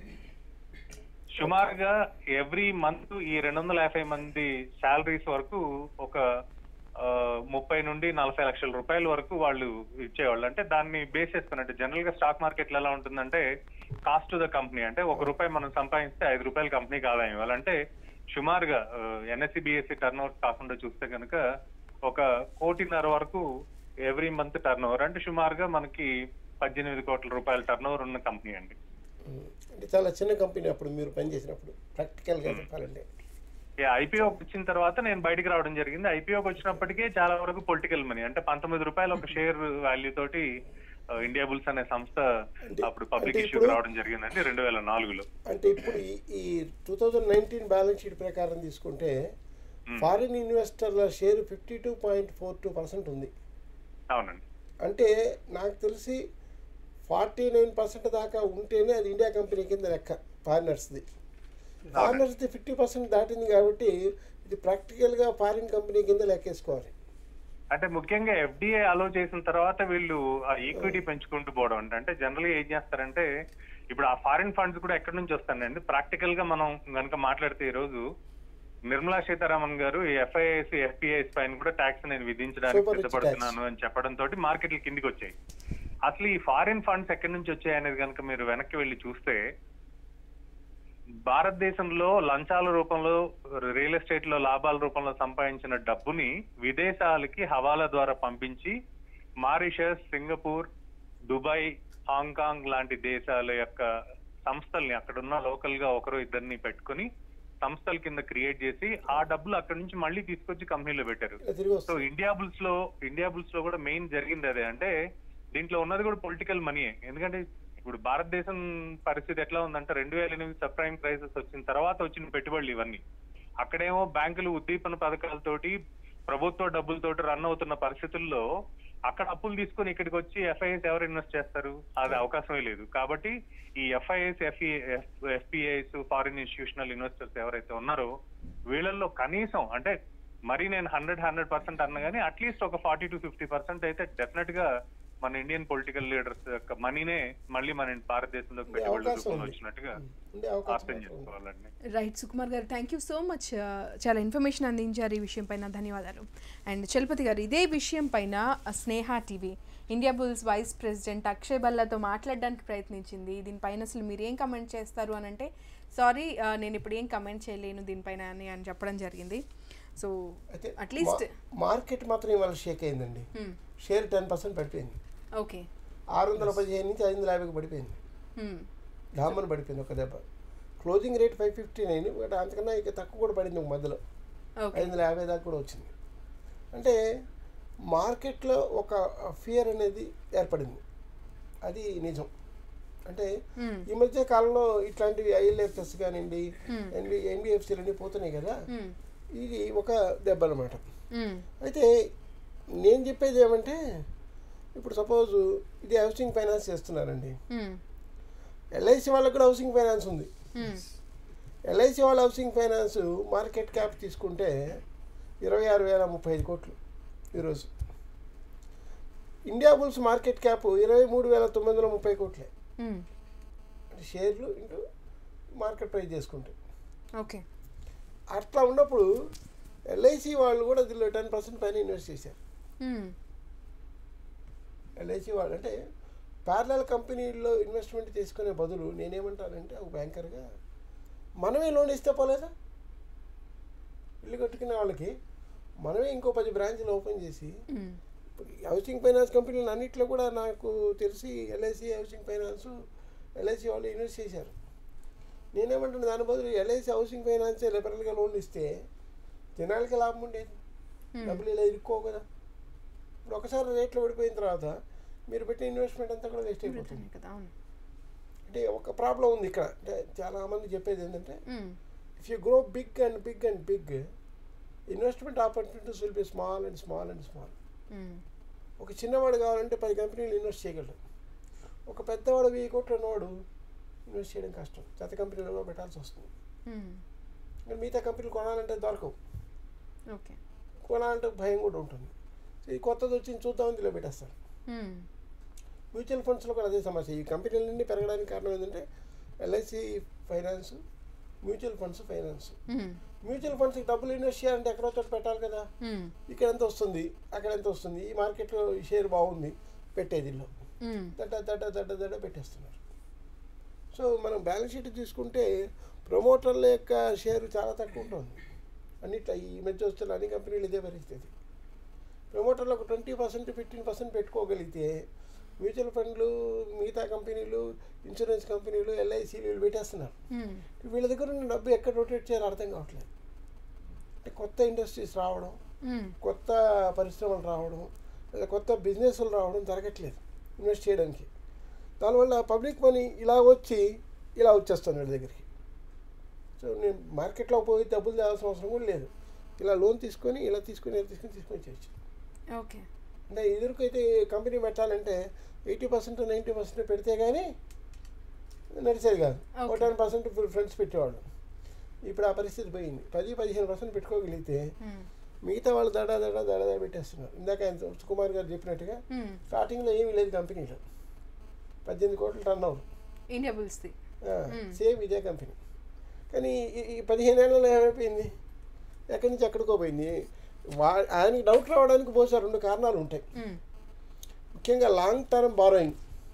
[SPEAKER 4] సుమారుగా ఎవ్రీ మంత్ ఈ రెండు వందల యాభై మంది శాలరీస్ వరకు ఒక ఆ, ముప్పై నుండి నలభై లక్షల రూపాయల వరకు వాళ్ళు ఇచ్చేవాళ్ళు అంటే దాన్ని బేస్ చేసుకుని అంటే జనరల్ గా స్టాక్ మార్కెట్ ఎలా ఉంటుందంటే కాస్ట్ టు ద కంపెనీ అంటే ఒక రూపాయి మనం సంపాదిస్తే ఐదు రూపాయల కంపెనీకి ఆదాయం ఇవ్వాలి అంటే సుమారుగా ఎన్ఎస్సి బిఎస్సి టర్న్ ఓవర్ కాకుండా చూస్తే కనుక ఒక కోటిన్నర వరకు ఎవ్రీ మంత్ టర్న్ ఓవర్ అంటే సుమారుగా మనకి పద్దెనిమిది కోట్ల రూపాయల టర్న్ ఓవర్ ఉన్న కంపెనీ అండి
[SPEAKER 2] ఉమ్, అంటే చాలా చిన్న కంపెనీ అప్పుడు మీరు పనిచేసినప్పుడు ప్రాక్టికల్గా చెప్పాలంటే
[SPEAKER 4] ఐపీఓ వచ్చిన తర్వాత నేను బయటికి రావడం జరిగింది ఐపీఓకి వచ్చినప్పటికే చాలా వరకు పొలిటికల్ మనీ అంటే పంతొమ్మిది రూపాయలు ఒక షేర్ వాల్యూ తోటి ఆ, ఇండియా బుల్స్ అనే సంస్థ
[SPEAKER 2] అంటే-
[SPEAKER 4] అప్పుడు పబ్లిక్
[SPEAKER 2] అంటే
[SPEAKER 4] ఇష్యూకి
[SPEAKER 2] ఇప్పుడు-
[SPEAKER 4] రావడం జరిగిందండి రెండు వేల నాలుగులో
[SPEAKER 2] అంటే ఇప్పుడు ఈ ఈ two thousand nineteen balance sheet ప్రకారం తీసుకుంటే ఫారిన్ ఇన్వెస్టర్ల share fifty two point four two percent ఉంది
[SPEAKER 4] అవునండి
[SPEAKER 2] అంటే నాకు తెలిసి ఫార్టీ నైన్ పర్సెంట్ దాకా ఉంటేనే అది ఇండియా కంపెనీ కింద లెక్క ఫారినర్స్ది ఫారినర్స్ది ఫిఫ్టీ పర్సెంట్ దాటింది కాబట్టి ఇది ప్రాక్టికల్గా ఫారిన్ కంపెనీ కింద లెక్కేసుకోవాలి
[SPEAKER 4] అంటే ముఖ్యంగా ఎఫ్డిఐ అలో చేసిన తర్వాత వీళ్ళు ఆ ఈక్విటీ పెంచుకుంటూ పోవడం అంటే అంటే జనరల్ గా ఏం చేస్తారంటే ఇప్పుడు ఆ ఫారిన్ ఫండ్స్ కూడా ఎక్కడి నుంచి వస్తాయండి ప్రాక్టికల్ గా మనం కనుక మాట్లాడితే ఈ రోజు నిర్మలా సీతారామన్ గారు ఈ ఎఫ్ఐఎస్ ఎఫ్పిఐస్ పైన కూడా ట్యాక్స్ నేను విధించడానికి
[SPEAKER 2] Super rich
[SPEAKER 4] సిద్ధపడుతున్నాను అని చెప్పడం తోటి మార్కెట్లు కిందికి వచ్చాయి అసలు ఈ ఫారిన్ ఫండ్స్ ఎక్కడి నుంచి వచ్చాయి అనేది కనుక మీరు వెనక్కి వెళ్ళి చూస్తే భారతదేశంలో లంచాల రూపంలో రియల్ ఎస్టేట్ లో లాభాల రూపంలో సంపాదించిన డబ్బుని విదేశాలకి హవాలా ద్వారా పంపించి మారిషస్ సింగపూర్ దుబాయ్ హాంకాంగ్ లాంటి దేశాల యొక్క సంస్థల్ని అక్కడున్న లోకల్ గా ఒకరు ఇద్దరిని పెట్టుకుని సంస్థల కింద క్రియేట్ చేసి ఆ డబ్బులు అక్కడి నుంచి మళ్ళీ తీసుకొచ్చి కంపెనీలో పెట్టారు
[SPEAKER 2] ఇలా తిరిగి
[SPEAKER 4] సో
[SPEAKER 2] వస్తుంది
[SPEAKER 4] ఇండియా బుల్స్ లో ఇండియా బుల్స్ లో కూడా మెయిన్ జరిగింది అదే అంటే దీంట్లో ఉన్నది కూడా పొలిటికల్ మనీయే ఎందుకంటే ఇప్పుడు భారతదేశం పరిస్థితి ఎట్లా ఉందంటే రెండు వేల ఎనిమిది సబ్ ప్రైమ్ క్రైసిస్ వచ్చిన తర్వాత వచ్చిన పెట్టుబడులు ఇవన్నీ అక్కడేమో బ్యాంకులు ఉద్దీపన పథకాలతోటి ప్రభుత్వ డబ్బులతోటి రన్ అవుతున్న పరిస్థితుల్లో అక్కడ అప్పులు తీసుకొని ఇక్కడికి వచ్చి ఎఫ్ఐఎస్ ఎవరు ఇన్వెస్ట్ చేస్తారు అది అవకాశమే లేదు కాబట్టి ఈ FIs FPIs foreign institutional investors ఎవరైతే ఉన్నారో వీళ్ళల్లో కనీసం అంటే మరి నేను హండ్రెడ్ హండ్రెడ్ పర్సెంట్ అన్న కానీ అట్లీస్ట్ ఒక ఫార్టీ టు ఫిఫ్టీ పర్సెంట్ అయితే డెఫినెట్ గా మన ఇండియన్ పొలిటికల్ లీడర్స్ యొక్క మనీనే మళ్ళీ మన భారతదేశంలోకి
[SPEAKER 2] ఉండే
[SPEAKER 4] పెట్టుబడుల
[SPEAKER 2] అవకాశం
[SPEAKER 4] రూపంలో
[SPEAKER 2] ఉంది.
[SPEAKER 4] వచ్చినట్టుగా
[SPEAKER 2] ఉండే అవకాశం
[SPEAKER 4] అర్థం
[SPEAKER 2] మాత్రం ఉంది.
[SPEAKER 4] చేసుకోవాలండి
[SPEAKER 1] right Sukumar garu thank you so much చాలా ఇన్ఫర్మేషన్ అందించారు ఈ విషయం పైన ధన్యవాదాలు అండ్ చలపతి గారు ఇదే విషయం పైన ఆ, Sneha TV India bulls vice president Akshay బల్లాతో మాట్లాడడానికి ప్రయత్నించింది దీనిపైన అసలు మీరు ఏం కమెంట్ చేస్తారు అని అంటే సారీ నేను ఇప్పుడు ఏం కమెంట్ చేయలేను దీనిపైన అని అని చెప్పడం జరిగింది సో
[SPEAKER 2] అయితే
[SPEAKER 1] అట్లీస్ట్
[SPEAKER 2] మా- మార్కెట్ మాత్రం ఇవాళ షేక్ అయిందండి షేర్ టెన్ పర్సెంట్ పడిపోయింది
[SPEAKER 1] ఓకే
[SPEAKER 2] ఆరు వందల పదిహేను నుంచి ఐదు వందల యాభైకి పడిపోయింది డామన్ పడిపోయింది ఒక దెబ్బ closing rate five fifty nine but అంతకన్నా ఇక తక్కువ కూడా పడింది ఒక మధ్యలో
[SPEAKER 1] ఓకే
[SPEAKER 2] ఐదు వందల యాభై దాకా కూడా వచ్చింది అంటే మార్కెట్లో ఒక ఫియర్ అనేది ఏర్పడింది అది నిజం అంటే
[SPEAKER 1] మ్మ్.
[SPEAKER 2] ఈ మధ్య కాలంలో ఇట్లాంటివి ఐఎల్ఎఫ్ఎస్ కానివ్వండి
[SPEAKER 1] మ్మ్.
[SPEAKER 2] ఎన్బి ఎన్బిఎఫ్సీలు అన్నీ పోతున్నాయి కదా
[SPEAKER 1] మ్మ్.
[SPEAKER 2] ఇది ఒక దెబ్బ అనమాట
[SPEAKER 1] మ్మ్.
[SPEAKER 2] అయితే నేను చెప్పేది ఏమంటే ఇప్పుడు సపోజ్ ఇది హౌసింగ్ ఫైనాన్స్ చేస్తున్నారండి
[SPEAKER 1] మ్మ్.
[SPEAKER 2] ఎల్ఐసి వాళ్ళకు కూడా హౌసింగ్ ఫైనాన్స్ ఉంది
[SPEAKER 1] మ్మ్.
[SPEAKER 2] ఎల్ఐసి వాళ్ళ హౌసింగ్ ఫైనాన్స్ మార్కెట్ క్యాప్ తీసుకుంటే ఇరవై ఆరు వేల ముప్పై ఐదు కోట్లు ఈరోజు ఇండియా బుల్స్ మార్కెట్ క్యాప్ ఇరవై మూడు వేల తొమ్మిది వందల ముప్పై కోట్లే
[SPEAKER 1] మ్మ్.
[SPEAKER 2] అంటే షేర్లు ఇంటూ మార్కెట్ ప్రైస్ చేసుకుంటే
[SPEAKER 1] ఓకే
[SPEAKER 2] అట్లా ఉన్నప్పుడు ఎల్ఐసి వాళ్ళు కూడా దీనిలో టెన్ పర్సెంట్ పైన ఇన్వెస్ట్ చేశారు
[SPEAKER 1] మ్మ్.
[SPEAKER 2] ఎల్ఐసి వాళ్ళు అంటే ప్యారలల్ కంపెనీల్లో ఇన్వెస్ట్మెంట్ తీసుకునే బదులు నేనేమంటానంటే ఒక బ్యాంకర్గా మనమే లోన్ ఇస్తే పోలేదా ఇల్లు కట్టుకునే వాళ్ళకి మనమే ఇంకో పది బ్రాంచ్లు ఓపెన్ చేసి
[SPEAKER 1] మ్మ్.
[SPEAKER 2] హౌసింగ్ ఫైనాన్స్ కంపెనీలు అన్నింటిలో కూడా నాకు తెలిసి ఎల్ఐసి హౌసింగ్ ఫైనాన్స్ ఎల్ఐసి వాళ్ళు ఇన్వెస్ట్ చేశారు నేనేమంటున్నా దాని బదులు ఎల్ఐసి హౌసింగ్ ఫైనాన్స్ లిబరల్గా లోన్లు ఇస్తే జనాలకి లాభం ఉండేది డబ్బులు ఇలా ఇరుక్కో కదా ఇప్పుడు ఒకసారి రేట్లు పడిపోయిన తర్వాత మీరు పెట్టిన ఇన్వెస్ట్మెంట్ అంతా కూడా వేస్ట్ అయిపోతుంది
[SPEAKER 1] వృధానే కదా అవును
[SPEAKER 2] అంటే ఒక ప్రాబ్లం ఉంది ఇక్కడ అంటే చాలా మంది చెప్పేది ఏంటంటే
[SPEAKER 1] మ్మ్.
[SPEAKER 2] If you grow big and big and big investment opportunities will be small and small and small
[SPEAKER 1] మ్మ్.
[SPEAKER 2] ఒక చిన్నవాడు కావాలంటే పది కంపెనీలు ఇన్వెస్ట్ చేయగలడు ఒక పెద్దవాడు వెయ్యి కోట్లు ఉన్నవాడు ఇన్వెస్ట్ చేయడం కష్టం చెత్త కంపెనీలలో పెట్టాల్సి వస్తుంది
[SPEAKER 1] మ్మ్.
[SPEAKER 2] ఇంకా మిగతా కంపెనీలు కొనాలంటే దొరకవు
[SPEAKER 1] ఓకే
[SPEAKER 2] కొనాలంటే భయం కూడా ఉంటుంది సో ఈ కొత్తది వచ్చింది చూద్దామని దీనిలో పెట్టేస్తారు
[SPEAKER 1] మ్మ్.
[SPEAKER 2] మ్యూచువల్ ఫండ్స్లో కూడా అదే సమస్య ఈ కంపెనీలన్నీ పెరగడానికి కారణం ఏంటంటే LIC finance mutual funds finance
[SPEAKER 1] మ్మ్.
[SPEAKER 2] మ్యూచువల్ ఫండ్స్కి డబ్బులు ఇన్వెస్ట్ చేయాలంటే ఎక్కడో చోట పెట్టాలి కదా
[SPEAKER 1] మ్మ్.
[SPEAKER 2] ఇక్కడ ఎంత వస్తుంది అక్కడ ఎంత వస్తుంది ఈ మార్కెట్లో ఈ షేర్ బాగుంది పెట్టేది ఇల్లు
[SPEAKER 1] మ్మ్.
[SPEAKER 2] దడ్డ దడ్డ దడ్డ దడ్డ పెట్టేస్తున్నారు సో మనం బ్యాలెన్స్ షీట్ తీసుకుంటే ప్రమోటర్ల యొక్క షేర్ చాలా తక్కువ ఉంటుంది అన్నిట్లో ఈ మధ్య వస్తున్న అన్ని కంపెనీలు ఇదే పరిస్థితి ప్రమోటర్లు ఒక ట్వంటీ పర్సెంట్ ఫిఫ్టీన్ పర్సెంట్ పెట్టుకోగలిగితే మ్యూచువల్ ఫండ్లు మిగతా కంపెనీలు ఇన్సూరెన్స్ కంపెనీలు ఎల్ఐసీలు వీళ్ళు పెట్టేస్తున్నారు
[SPEAKER 1] మ్మ్.
[SPEAKER 2] వీళ్ళ దగ్గర ఉన్న డబ్బు ఎక్కడ రొటేట్ చేయాలో అర్థం కావట్లేదు అంటే కొత్త ఇండస్ట్రీస్ రావడం
[SPEAKER 1] మ్మ్.
[SPEAKER 2] కొత్త పరిశ్రమలు రావడం లేదా కొత్త బిజినెస్లు రావడం జరగట్లేదు ఇన్వెస్ట్ చేయడానికి దానివల్ల పబ్లిక్ మనీ ఇలా వచ్చి ఇలా వచ్చేస్తాను వీళ్ళ దగ్గరికి సో నేను మార్కెట్లో పోయి డబ్బులు తేవాల్సిన అవసరం కూడా లేదు ఇలా లోన్ తీసుకొని ఇలా తీసుకొని ఇలా తీసుకొని తీసుకొని చేయొచ్చు
[SPEAKER 1] ఓకే
[SPEAKER 2] అంటే ఎదురుకైతే కంపెనీ పెట్టాలంటే ఎయిటీ పర్సెంట్ నైంటీ పర్సెంట్ పెడితే కానీ నడిచేది కాదు ఒక
[SPEAKER 1] Okay.
[SPEAKER 2] టెన్ పర్సెంట్ ఫ్రెండ్స్ పెట్టేవాళ్ళు ఇప్పుడు ఆ పరిస్థితి పోయింది పది పదిహేను పర్సెంట్ పెట్టుకోగలిగితే
[SPEAKER 1] మ్మ్.
[SPEAKER 2] మిగతా వాళ్ళు దడా దడా దడా దడా పెట్టేస్తున్నారు ఇందాక ఆయన సుకుమార్ గారు చెప్పినట్టుగా
[SPEAKER 1] మ్మ్.
[SPEAKER 2] స్టార్టింగ్లో ఏమీ లేదు కంపెనీలో పద్దెనిమిది కోట్లు టర్న్ ఓవర్
[SPEAKER 1] ఇండియా బుల్స్ది Hmm.
[SPEAKER 2] సేమ్ ఇదే కంపెనీ కానీ ఈ- ఈ పదిహేను ఏళ్ళలో ఏమైపోయింది ఎక్కడి నుంచి ఎక్కడికో పోయింది వా ఆయనకి డౌట్ రావడానికి బహుశా రెండు కారణాలు ఉంటాయి
[SPEAKER 1] మ్మ్.
[SPEAKER 2] ముఖ్యంగా long term borrowing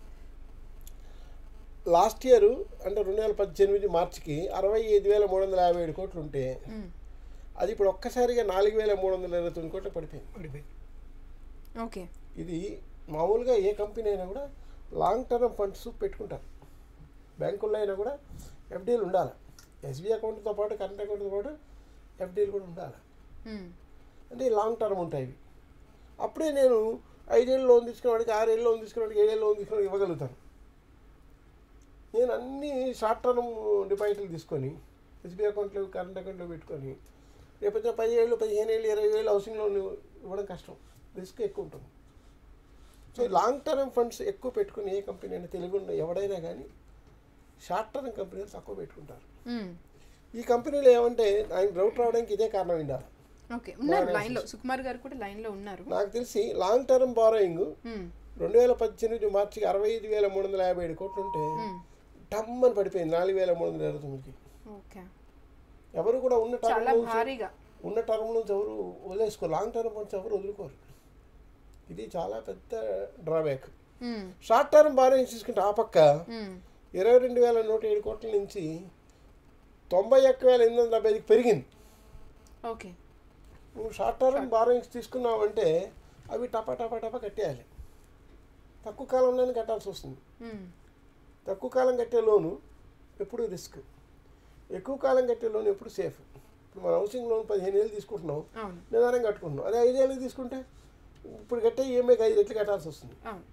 [SPEAKER 2] last year అంటే రెండు వేల పద్దెనిమిది మార్చికి అరవై ఐదు వేల మూడు వందల యాభై ఏడు కోట్లు ఉంటే
[SPEAKER 1] మ్మ్.
[SPEAKER 2] అది ఇప్పుడు ఒక్కసారిగా నాలుగు వేల మూడు వందల ఇరవై తొమ్మిది కోట్లు పడిపోయింది
[SPEAKER 3] పడిపోయింది
[SPEAKER 1] ఓకే
[SPEAKER 2] ఇది మామూలుగా ఏ కంపెనీ అయినా కూడా లాంగ్ టర్మ్ ఫండ్స్ పెట్టుకుంటారు బ్యాంకుల్లో అయినా కూడా ఎఫ్డీలు ఉండాలి ఎస్బీ అకౌంట్తో పాటు కరెంట్ అకౌంట్తో పాటు ఎఫ్డీలు కూడా ఉండాలి
[SPEAKER 1] మ్మ్.
[SPEAKER 2] అంటే లాంగ్ టర్మ్ ఉంటాయి ఇవి అప్పుడే నేను ఐదేళ్ళు లోన్ తీసుకునేవాడికి ఆరేళ్ళు లోన్ తీసుకునేవాడికి ఏడేళ్ళు లోన్ తీసుకునేవాడికి ఇవ్వగలుగుతాను నేను అన్ని షార్ట్ టర్మ్ డిపాజిట్లు తీసుకొని ఎస్బీ అకౌంట్లో కరెంట్ అకౌంట్లో పెట్టుకొని రేపొద్దున పది ఏళ్ళు పదిహేను ఏళ్ళు ఇరవై వేలు హౌసింగ్ లోన్ ఇవ్వడం కష్టం రిస్క్ ఎక్కువ ఉంటుంది సో లాంగ్ టర్మ్ ఫండ్స్ ఎక్కువ పెట్టుకుని ఏ కంపెనీ అయినా తెలుగు ఉన్న ఎవడైనా కానీ షార్ట్ టర్మ్ కంపెనీలు తక్కువ పెట్టుకుంటారు
[SPEAKER 1] మ్మ్.
[SPEAKER 2] ఈ కంపెనీలు ఏమంటే ఆయన డౌట్ రావడానికి ఇదే కారణం ఉండాలి
[SPEAKER 1] ఓకే ఉన్నారు
[SPEAKER 2] బాగా
[SPEAKER 1] లైన్లో సుకుమార్ గారు కూడా లైన్లో ఉన్నారు
[SPEAKER 2] నాకు తెలిసి లాంగ్ టర్మ్ బారోయింగ్
[SPEAKER 1] మ్మ్.
[SPEAKER 2] రెండు వేల పద్దెనిమిది మార్చికి అరవై ఐదు వేల మూడు వందల యాభై ఏడు కోట్లు ఉంటే
[SPEAKER 1] మ్మ్.
[SPEAKER 2] డమ్ అని పడిపోయింది నాలుగు వేల మూడు వందల ఇరవై తొమ్మిదికి
[SPEAKER 1] ఓకే
[SPEAKER 2] ఎవరు కూడా ఉన్న టర్మ్
[SPEAKER 1] చాలా
[SPEAKER 2] నుంచి
[SPEAKER 1] భారీగా
[SPEAKER 2] ఉన్న టర్మ్ నుంచి ఎవరు వదిలేసుకోరు లాంగ్ టర్మ్ నుంచి ఎవరు వదులుకోరు ఇది చాలా పెద్ద డ్రాబ్యాక్
[SPEAKER 1] మ్మ్.
[SPEAKER 2] షార్ట్ టర్మ్ బారోయింగ్ తీసుకుంటే ఆ పక్క
[SPEAKER 1] మ్మ్.
[SPEAKER 2] ఇరవై రెండు వేల నూట ఏడు కోట్ల నుంచి తొంభై ఒక్క వేల ఎనిమిది వందల డెబ్బై ఐదుకి పెరిగింది
[SPEAKER 1] ఓకే
[SPEAKER 2] నువ్వు షార్ట్ టర్మ్ బారోయింగ్స్ తీసుకున్నావంటే అవి టపా టపా టపా కట్టేయాలి తక్కువ కాలంలోనే కట్టాల్సి వస్తుంది
[SPEAKER 1] మ్మ్.
[SPEAKER 2] తక్కువ కాలం కట్టే లోను ఎప్పుడు రిస్క్ ఎక్కువ కాలం కట్టే లోన్ ఎప్పుడు సేఫ్ ఇప్పుడు మన హౌసింగ్ లోన్ పదిహేను ఏళ్ళు తీసుకుంటున్నాం
[SPEAKER 1] అవును
[SPEAKER 2] నిదానం కట్టుకుంటున్నాం అదే ఐదేళ్ళకి తీసుకుంటే ఇప్పుడు కట్టే ఈఎంఐకి ఐదు రెట్లు కట్టాల్సి వస్తుంది
[SPEAKER 1] అవును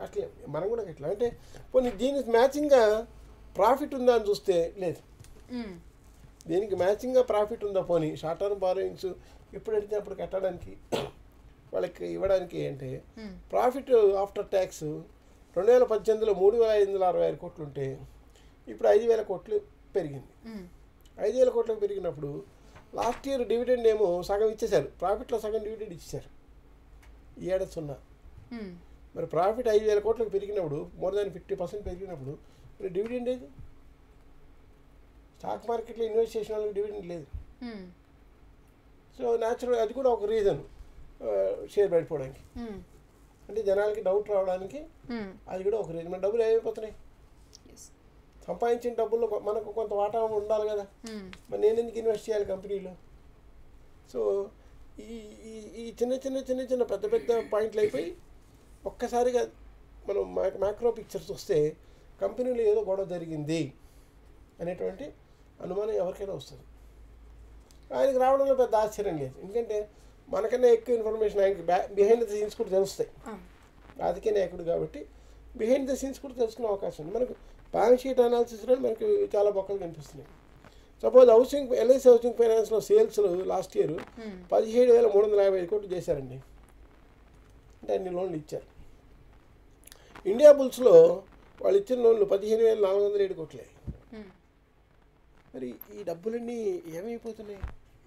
[SPEAKER 2] అట్లే మనం కూడా ఎట్లా అంటే కొన్ని దీనికి మ్యాచింగ్గా ప్రాఫిట్ ఉందా అని చూస్తే లేదు
[SPEAKER 1] మ్మ్.
[SPEAKER 2] దీనికి మ్యాచింగ్గా ప్రాఫిట్ ఉందా పోనీ షార్ట్ టర్మ్ బారోయింగ్స్ ఎప్పుడు అడిగితే అప్పుడు కట్టడానికి వాళ్ళకి ఇవ్వడానికి అంటే
[SPEAKER 1] మ్మ్.
[SPEAKER 2] ప్రాఫిట్ ఆఫ్టర్ ట్యాక్స్ రెండు వేల పద్దెనిమిదిలో మూడు వేల ఐదు వందల అరవై ఆరు కోట్లు ఉంటే ఇప్పుడు ఐదు వేల కోట్లు పెరిగింది
[SPEAKER 1] మ్మ్.
[SPEAKER 2] ఐదు వేల కోట్లకు పెరిగినప్పుడు లాస్ట్ ఇయర్ డివిడెండ్ ఏమో సగం ఇచ్చేశారు ప్రాఫిట్లో సగం డివిడెండ్ ఇచ్చేశారు ఈ ఏడాది సున్నా
[SPEAKER 1] మ్మ్.
[SPEAKER 2] మరి ప్రాఫిట్ ఐదు వేల కోట్లకు పెరిగినప్పుడు మోర్ దాన్ ఫిఫ్టీ పర్సెంట్ పెరిగినప్పుడు మరి డివిడెండ్ ఏది స్టాక్ మార్కెట్లో ఇన్వెస్ట్ చేసిన వాళ్ళకి డివిడెండ్ లేదు
[SPEAKER 1] మ్మ్.
[SPEAKER 2] సో న్యాచురల్ అది కూడా ఒక రీజన్ షేర్ పడిపోవడానికి
[SPEAKER 1] మ్మ్.
[SPEAKER 2] అంటే జనాలకి డౌట్ రావడానికి
[SPEAKER 1] మ్మ్.
[SPEAKER 2] అది కూడా ఒక రీజన్ మన డబ్బులు ఏమైపోతున్నాయి
[SPEAKER 1] Yes.
[SPEAKER 2] సంపాదించిన డబ్బుల్లో కొ- మనకు కొంత వాటా ఉండాలి కదా
[SPEAKER 1] మ్మ్.
[SPEAKER 2] మరి నేను ఎందుకు ఇన్వెస్ట్ చేయాలి కంపెనీలో సో ఈ ఈ ఈ చిన్న చిన్న చిన్న చిన్న పెద్ద పెద్ద పాయింట్లు అయిపోయి ఒక్కసారిగా మనం మ్యాక్రో పిక్చర్స్ వస్తే కంపెనీలో ఏదో గొడవ జరిగింది అనేటువంటి అనుమానం ఎవరికైనా వస్తుంది ఆయనకి రావడంలో పెద్ద ఆశ్చర్యం లేదు ఎందుకంటే మనకన్నా ఎక్కువ ఇన్ఫర్మేషన్ ఆయనకి బ్యా బిహైండ్ ద సీన్స్ కూడా తెలుస్తాయి
[SPEAKER 1] ఆ.
[SPEAKER 2] రాజకీయ నాయకుడు కాబట్టి బిహైండ్ ద సీన్స్ కూడా తెలుసుకునే అవకాశం ఉంది మనకు బ్యాలెన్స్ షీట్ అనాలిసిస్లో మనకి చాలా బొక్కలు కనిపిస్తున్నాయి సపోజ్ హౌసింగ్ ఎల్ఐసి హౌసింగ్ ఫైనాన్స్లో సేల్స్ లాస్ట్ ఇయర్
[SPEAKER 1] మ్మ్.
[SPEAKER 2] పదిహేడు వేల మూడు వందల యాభై ఐదు కోట్లు చేశారండి అంటే అన్ని లోన్లు ఇచ్చారు ఇండియా బుల్స్లో వాళ్ళు ఇచ్చిన లోన్లు పదిహేను వేల నాలుగు వందల ఏడు కోట్లే
[SPEAKER 1] మ్మ్.
[SPEAKER 2] మరి ఈ డబ్బులన్నీ ఏమైపోతున్నాయి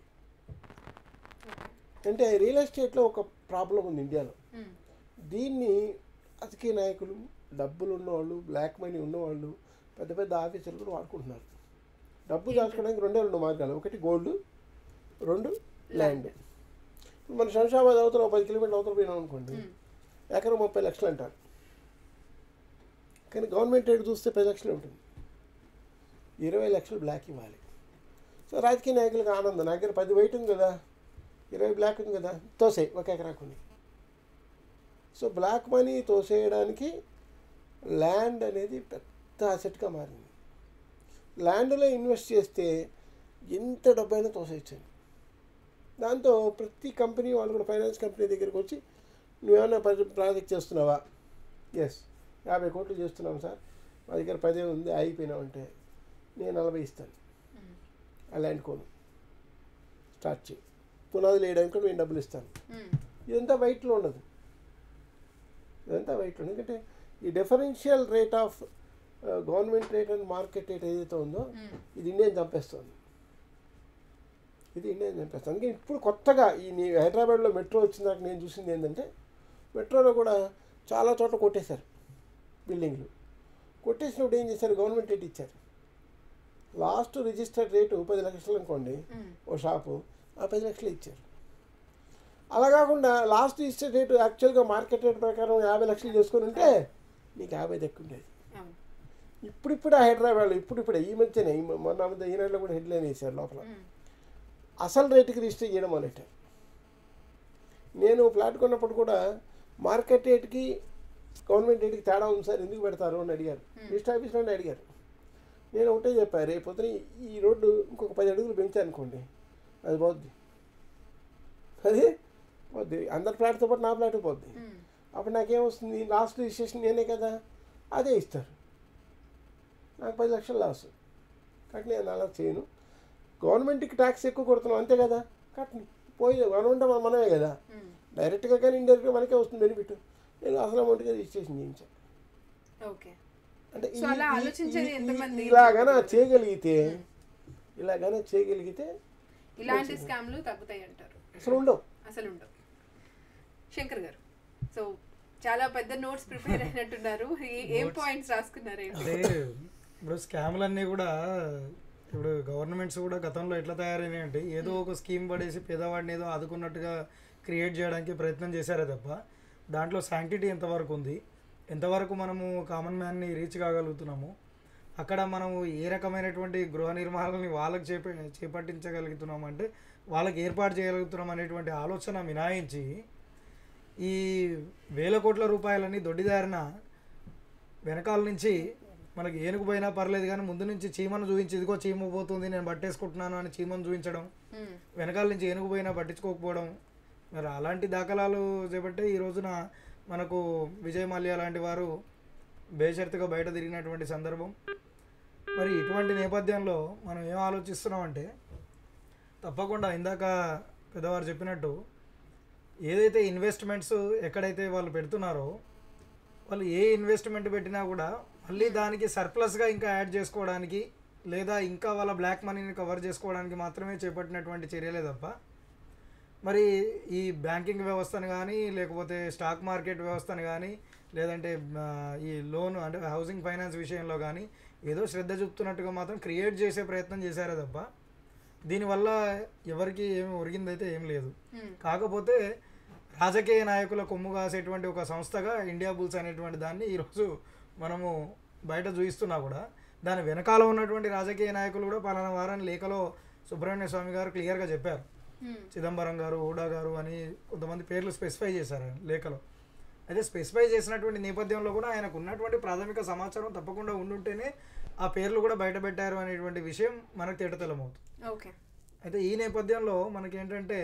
[SPEAKER 2] అంటే రియల్ ఎస్టేట్లో ఒక ప్రాబ్లం ఉంది ఇండియాలో
[SPEAKER 1] మ్మ్.
[SPEAKER 2] దీన్ని రాజకీయ నాయకులు డబ్బులు ఉన్నవాళ్ళు బ్లాక్ మనీ ఉన్నవాళ్ళు పెద్ద పెద్ద ఆఫీసర్లు కూడా వాడుకుంటున్నారు డబ్బు దాచుకోవడానికి రెండే రెండు మార్గాలు ఒకటి గోల్డ్ రెండు ల్యాండ్ ఇప్పుడు మన శంషాబాద్ అవతల ఒక పది కిలోమీటర్ల అవతల పోయినాం అనుకోండి
[SPEAKER 1] మ్మ్.
[SPEAKER 2] ఎకరం ముప్పై లక్షలు అంటారు కానీ గవర్నమెంట్ రేట్ చూస్తే పది లక్షలు ఉంటుంది ఇరవై లక్షలు బ్లాక్ ఇవ్వాలి సో రాజకీయ నాయకులకు ఆనందం నా దగ్గర పది వైట్ ఉంది కదా ఇరవై బ్లాక్ ఉంది కదా తోసే ఒక ఎకరా కొన్ని సో బ్లాక్ మనీ తోసేయడానికి ల్యాండ్ అనేది పెద్ద అసెట్గా మారింది ల్యాండ్లో ఇన్వెస్ట్ చేస్తే ఎంత డబ్బైనా తోసేయచ్చండి దాంతో ప్రతి కంపెనీ వాళ్ళు కూడా ఫైనాన్స్ కంపెనీ దగ్గరికి వచ్చి నువ్వేమైనా పరి ప్రాజెక్ట్ చేస్తున్నావా ఎస్ యాభై కోట్లు చేస్తున్నాం సార్ మా దగ్గర పదే ఉంది అయిపోయినామంటే నేను నలభై ఇస్తాను
[SPEAKER 1] మ్మ్.
[SPEAKER 2] ఆ ల్యాండ్ కోను స్టార్ట్ చేయి పునాదులు వేయడానికి కూడా నేను డబ్బులు ఇస్తాను
[SPEAKER 1] మ్మ్.
[SPEAKER 2] ఇదంతా వైట్లో ఉండదు ఇదంతా వైట్లో ఉండదు ఎందుకంటే ఈ differential rate of government rate and market rate ఏదైతే ఉందో
[SPEAKER 1] మ్మ్.
[SPEAKER 2] ఇది ఇండియాని చంపేస్తుంది ఇది ఇండియాని చంపేస్తుంది అందుకే ఇప్పుడు కొత్తగా ఈ నీ హైదరాబాద్లో మెట్రో వచ్చిందాక నేను చూసింది ఏంటంటే మెట్రోలో కూడా చాలా చోట్ల కొట్టేశారు బిల్డింగ్లు కొట్టేసినప్పుడు ఏం చేశారు గవర్నమెంట్ రేట్ ఇచ్చారు లాస్ట్ రిజిస్టర్డ్ రేటు పది లక్షలు అనుకోండి
[SPEAKER 1] మ్మ్.
[SPEAKER 2] ఓ షాపు ఆ పది లక్షలు ఇచ్చారు అలా కాకుండా లాస్ట్ రిజిస్టర్డ్ రేటు యాక్చువల్గా మార్కెట్ రేట్ ప్రకారం యాభై లక్షలు చేసుకొని ఉంటే నీకు యాభై దక్కు ఉండేది
[SPEAKER 1] అవును.
[SPEAKER 2] ఇప్పుడిప్పుడు హైదరాబాద్లో ఇప్పుడిప్పుడే ఈ మధ్యనే ఈ మొ- మొన్న మధ్య ఈనాడులో కూడా హెడ్లైన్ వేశారు లోపల
[SPEAKER 1] మ్మ్.
[SPEAKER 2] అసలు రేటుకి రిజిస్టర్ చేయడం మొదలెట్టారు నేను ఫ్లాట్ కొన్నప్పుడు కూడా మార్కెట్ రేట్కి గవర్నమెంట్ రేట్కి తేడా ఉంది సార్ ఎందుకు పెడతారు అని అడిగారు రిజిస్టర్ ఆఫీస్లోనే అడిగారు నేను ఒకటే చెప్పాను రేపు పొద్దున ఈ రోడ్డు ఇంకొక పది అడుగులు పెంచాను అనుకోండి అది పోద్ది అది పోద్ది అందరి ఫ్లాట్తో పాటు నా ఫ్లాట్ పోద్ది
[SPEAKER 1] మ్మ్.
[SPEAKER 2] అప్పుడు నాకేమొస్తుంది లాస్ట్ రిజిస్ట్రేషన్ నేనే కదా అదే ఇస్తారు నాకు పది లక్షలు లాస్ కాబట్టి నేను అలా చేయను గవర్నమెంట్కి ట్యాక్స్ ఎక్కువ కొడుతున్నాం అంతే కదా కట్టండి పోయి గవర్నమెంట్ మన- మనమే కదా
[SPEAKER 1] మ్మ్.
[SPEAKER 2] డైరెక్ట్గా కానీ ఇండైరెక్ట్గా మనకే వస్తుంది బెనిఫిట్ నేను అసలు అమౌంట్గా రిజిస్ట్రేషన్ చేయించాను
[SPEAKER 1] ఓకే
[SPEAKER 2] అంటే
[SPEAKER 1] సో అలా ఆలోచించేది ఎంతమంది?
[SPEAKER 2] ఇలాగన చేయగలిగితే ఇలాగన చేయగలిగితే
[SPEAKER 1] ఇలాంటి స్కామ్లు తగ్గుతాయి అంటారు
[SPEAKER 2] అసలు ఉండవు
[SPEAKER 1] అసలు ఉండవు శంకర్ గారు సో చాలా పెద్ద నోట్స్ ప్రిపేర్ అయినట్టున్నారు ఏ- ఏం పాయింట్స్ రాసుకున్నారు ఏంటి?
[SPEAKER 3] అంటే ఇప్పుడు స్కామ్లన్నీ కూడా ఇప్పుడు గవర్నమెంట్స్ కూడా గతంలో ఎట్లా తయారైనాయి అంటే ఏదో ఒక స్కీమ్ పడేసి పేదవాడిని ఏదో ఆదుకున్నట్టుగా క్రియేట్ చేయడానికి ప్రయత్నం చేశారే తప్ప దాంట్లో శాంక్టిటీ ఎంతవరకు ఉంది ఎంతవరకు మనము కామన్ మ్యాన్ని రీచ్ కాగలుగుతున్నాము అక్కడ మనము ఏ రకమైనటువంటి గృహ నిర్మాణాలని వాళ్ళకి చేప చేపట్టించగలుగుతున్నాం అంటే వాళ్ళకి ఏర్పాటు చేయగలుగుతున్నాం అనేటువంటి ఆలోచన మినాయించి ఈ వేల కోట్ల రూపాయలని దొడ్డిదారిన వెనకాల నుంచి మనకి ఏనుగు పోయినా పర్లేదు కానీ ముందు నుంచి చీమను చూపించి ఇదిగో చీమ పోతుంది నేను పట్టేసుకుంటున్నాను అని చీమను చూపించడం
[SPEAKER 1] మ్మ్.
[SPEAKER 3] వెనకాల నుంచి ఏనుగు పోయినా పట్టించుకోకపోవడం మరి అలాంటి దాఖలాలు చేపట్టే ఈ రోజున మనకు విజయ్ మల్య లాంటి వారు బేషరతుగా బయట తిరిగినటువంటి సందర్భం మరి ఇటువంటి నేపథ్యంలో మనం ఏం ఆలోచిస్తున్నామంటే తప్పకుండా ఇందాక పెద్దవారు చెప్పినట్టు ఏదైతే ఇన్వెస్ట్మెంట్స్ ఎక్కడైతే వాళ్ళు పెడుతున్నారో వాళ్ళు ఏ ఇన్వెస్ట్మెంట్ పెట్టినా కూడా మళ్ళీ దానికి సర్ప్లస్గా ఇంకా యాడ్ చేసుకోవడానికి లేదా ఇంకా వాళ్ళ బ్లాక్ మనీని కవర్ చేసుకోవడానికి మాత్రమే చేపట్టినటువంటి చర్యలే తప్ప మరి ఈ బ్యాంకింగ్ వ్యవస్థను కానీ లేకపోతే స్టాక్ మార్కెట్ వ్యవస్థను కానీ లేదంటే ఆ, ఈ లోన్ అంటే హౌసింగ్ ఫైనాన్స్ విషయంలో కానీ ఏదో శ్రద్ధ చూపుతున్నట్టుగా మాత్రం క్రియేట్ చేసే ప్రయత్నం చేశారే తప్ప దీనివల్ల ఎవరికి ఏమి ఒరిగిందైతే ఏం లేదు కాకపోతే రాజకీయ నాయకుల కొమ్ము కాసేటువంటి ఒక సంస్థగా ఇండియా బుల్స్ అనేటువంటి దాన్ని ఈరోజు మనము బయట చూపిస్తున్నా కూడా దాని వెనకాల ఉన్నటువంటి రాజకీయ నాయకులు కూడా పలానా వారాన్ని లేఖలో సుబ్రహ్మణ్య స్వామి గారు క్లియర్గా చెప్పారు చిదంబరం గారు హూడా గారు అని కొంతమంది పేర్లు స్పెసిఫై చేశారు ఆయన లేఖలో అయితే స్పెసిఫై చేసినటువంటి నేపథ్యంలో కూడా ఆయనకు ఉన్నటువంటి ప్రాథమిక సమాచారం తప్పకుండా ఉండుంటేనే ఆ పేర్లు కూడా బయట పెట్టారు అనేటువంటి విషయం మనకు తేటతెల్లమవుతుంది
[SPEAKER 1] ఓకే
[SPEAKER 3] అయితే ఈ నేపథ్యంలో మనకి ఏంటంటే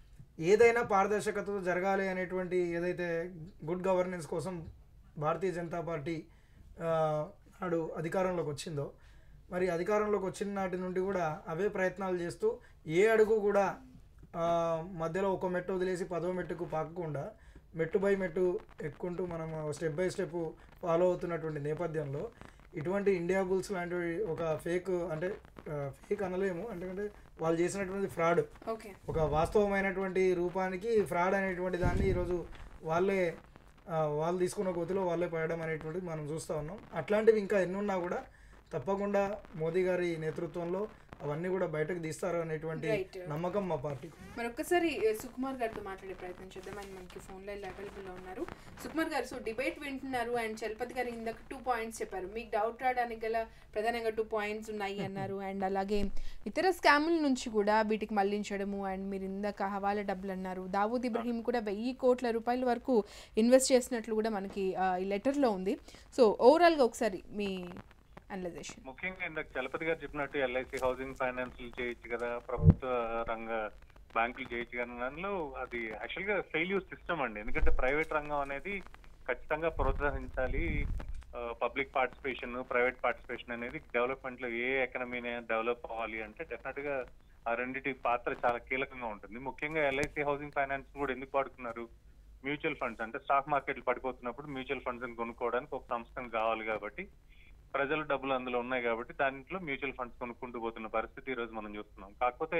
[SPEAKER 3] ఏదైనా పారదర్శకతతో జరగాలి అనేటువంటి ఏదైతే గుడ్ గవర్నెన్స్ కోసం భారతీయ జనతా పార్టీ ఆ, నాడు అధికారంలోకి వచ్చిందో మరి అధికారంలోకి వచ్చిన నాటి నుండి కూడా అవే ప్రయత్నాలు చేస్తూ ఏ అడుగు కూడా ఆ, మధ్యలో ఒక మెట్టు వదిలేసి పదో మెట్టుకు పాకకుండా మెట్టు బై మెట్టు ఎక్కుంటూ మనం స్టెప్ బై స్టెప్ ఫాలో అవుతున్నటువంటి నేపథ్యంలో ఇటువంటి ఇండియా బుల్స్ లాంటివి ఒక ఫేక్ అంటే ఫేక్ అనలేము ఎందుకంటే వాళ్ళు చేసినటువంటి ఫ్రాడ్
[SPEAKER 1] ఓకే
[SPEAKER 3] ఒక వాస్తవమైనటువంటి రూపానికి ఫ్రాడ్ అనేటువంటి దాన్ని ఈరోజు వాళ్ళే ఆ, వాళ్ళు తీసుకున్న గతిలో వాళ్ళే పడడం అనేటువంటిది మనం చూస్తూ ఉన్నాం అట్లాంటివి ఇంకా ఎన్ని ఉన్నా కూడా తప్పకుండా మోదీ గారి నేతృత్వంలో అవన్నీ కూడా బయటకు తీస్తారు అనేటువంటి
[SPEAKER 1] Right.
[SPEAKER 3] నమ్మకం మా పార్టీకి
[SPEAKER 1] మరి ఒక్కసారి ఏ, సుకుమార్ గారితో మాట్లాడే ప్రయత్నం చేద్దాం ఆయన మనకి ఫోన్ లైన్ అవైలబుల్లో ఉన్నారు సుకుమార్ గారు సో డిబేట్ వింటున్నారు అండ్ చలపతి గారు ఇందాక టూ పాయింట్స్ చెప్పారు మీకు డౌట్ రావడానికి గల ప్రధానంగా టూ పాయింట్స్ ఉన్నాయి అన్నారు అండ్ అలాగే ఇతర స్కాముల నుంచి కూడా వీటికి మళ్లించడము అండ్ మీరు ఇందాక హవాలా డబ్బులు అన్నారు దావూద్ ఇబ్రహీం కూడా వెయ్యి కోట్ల రూపాయల వరకు ఇన్వెస్ట్ చేసినట్లు కూడా మనకి ఆ, ఈ లెటర్లో ఉంది సో ఓవరాల్గా ఒకసారి మీ అనలైజేషన్
[SPEAKER 4] ముఖ్యంగా ఇందాక చలపతి గారు చెప్పినట్టు ఎల్ఐసి హౌసింగ్ ఫైనాన్స్ చేయొచ్చు కదా ప్రభుత్వ రంగ బ్యాంకులు చేయొచ్చు కదా దానిలో అది యాక్చువల్ గా ఫెయిల్యూర్ సిస్టమ్ అండి ఎందుకంటే ప్రైవేట్ రంగం అనేది ఖచ్చితంగా ప్రోత్సహించాలి పబ్లిక్ పార్టిసిపేషన్ ప్రైవేట్ పార్టిసిపేషన్ అనేది డెవలప్మెంట్ లో ఏ ఎకనమీని డెవలప్ అవ్వాలి అంటే డెఫినెట్ గా ఆ రెండింటి పాత్ర చాలా కీలకంగా ఉంటుంది ముఖ్యంగా ఎల్ఐసి హౌసింగ్ ఫైనాన్స్ కూడా ఎందుకు వాడుతున్నారు మ్యూచువల్ ఫండ్స్ అంటే స్టాక్ మార్కెట్లు పడిపోతున్నప్పుడు మ్యూచువల్ ఫండ్స్ కొనుక్కోవడానికి ఒక సంస్థను కావాలి కాబట్టి ప్రజల డబ్బులు అందులో ఉన్నాయి కాబట్టి దాంట్లో మ్యూచువల్ ఫండ్స్ కొనుక్కుంటూ పోతున్న పరిస్థితి ఈ రోజు మనం చూస్తున్నాం కాకపోతే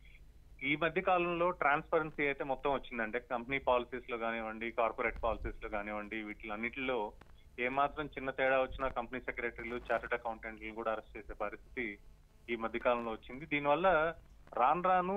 [SPEAKER 4] ఈ మధ్య కాలంలో ట్రాన్స్పరెన్సీ అయితే మొత్తం వచ్చిందంటే కంపెనీ పాలసీస్ లో కానివ్వండి కార్పొరేట్ పాలసీస్ లో కానివ్వండి వీటిలన్నిటిలో ఏమాత్రం చిన్న తేడా వచ్చినా కంపెనీ సెక్రటరీలు చార్టెడ్ అకౌంటెంట్లు కూడా అరెస్ట్ చేసే పరిస్థితి ఈ మధ్య కాలంలో వచ్చింది దీనివల్ల రాను రాను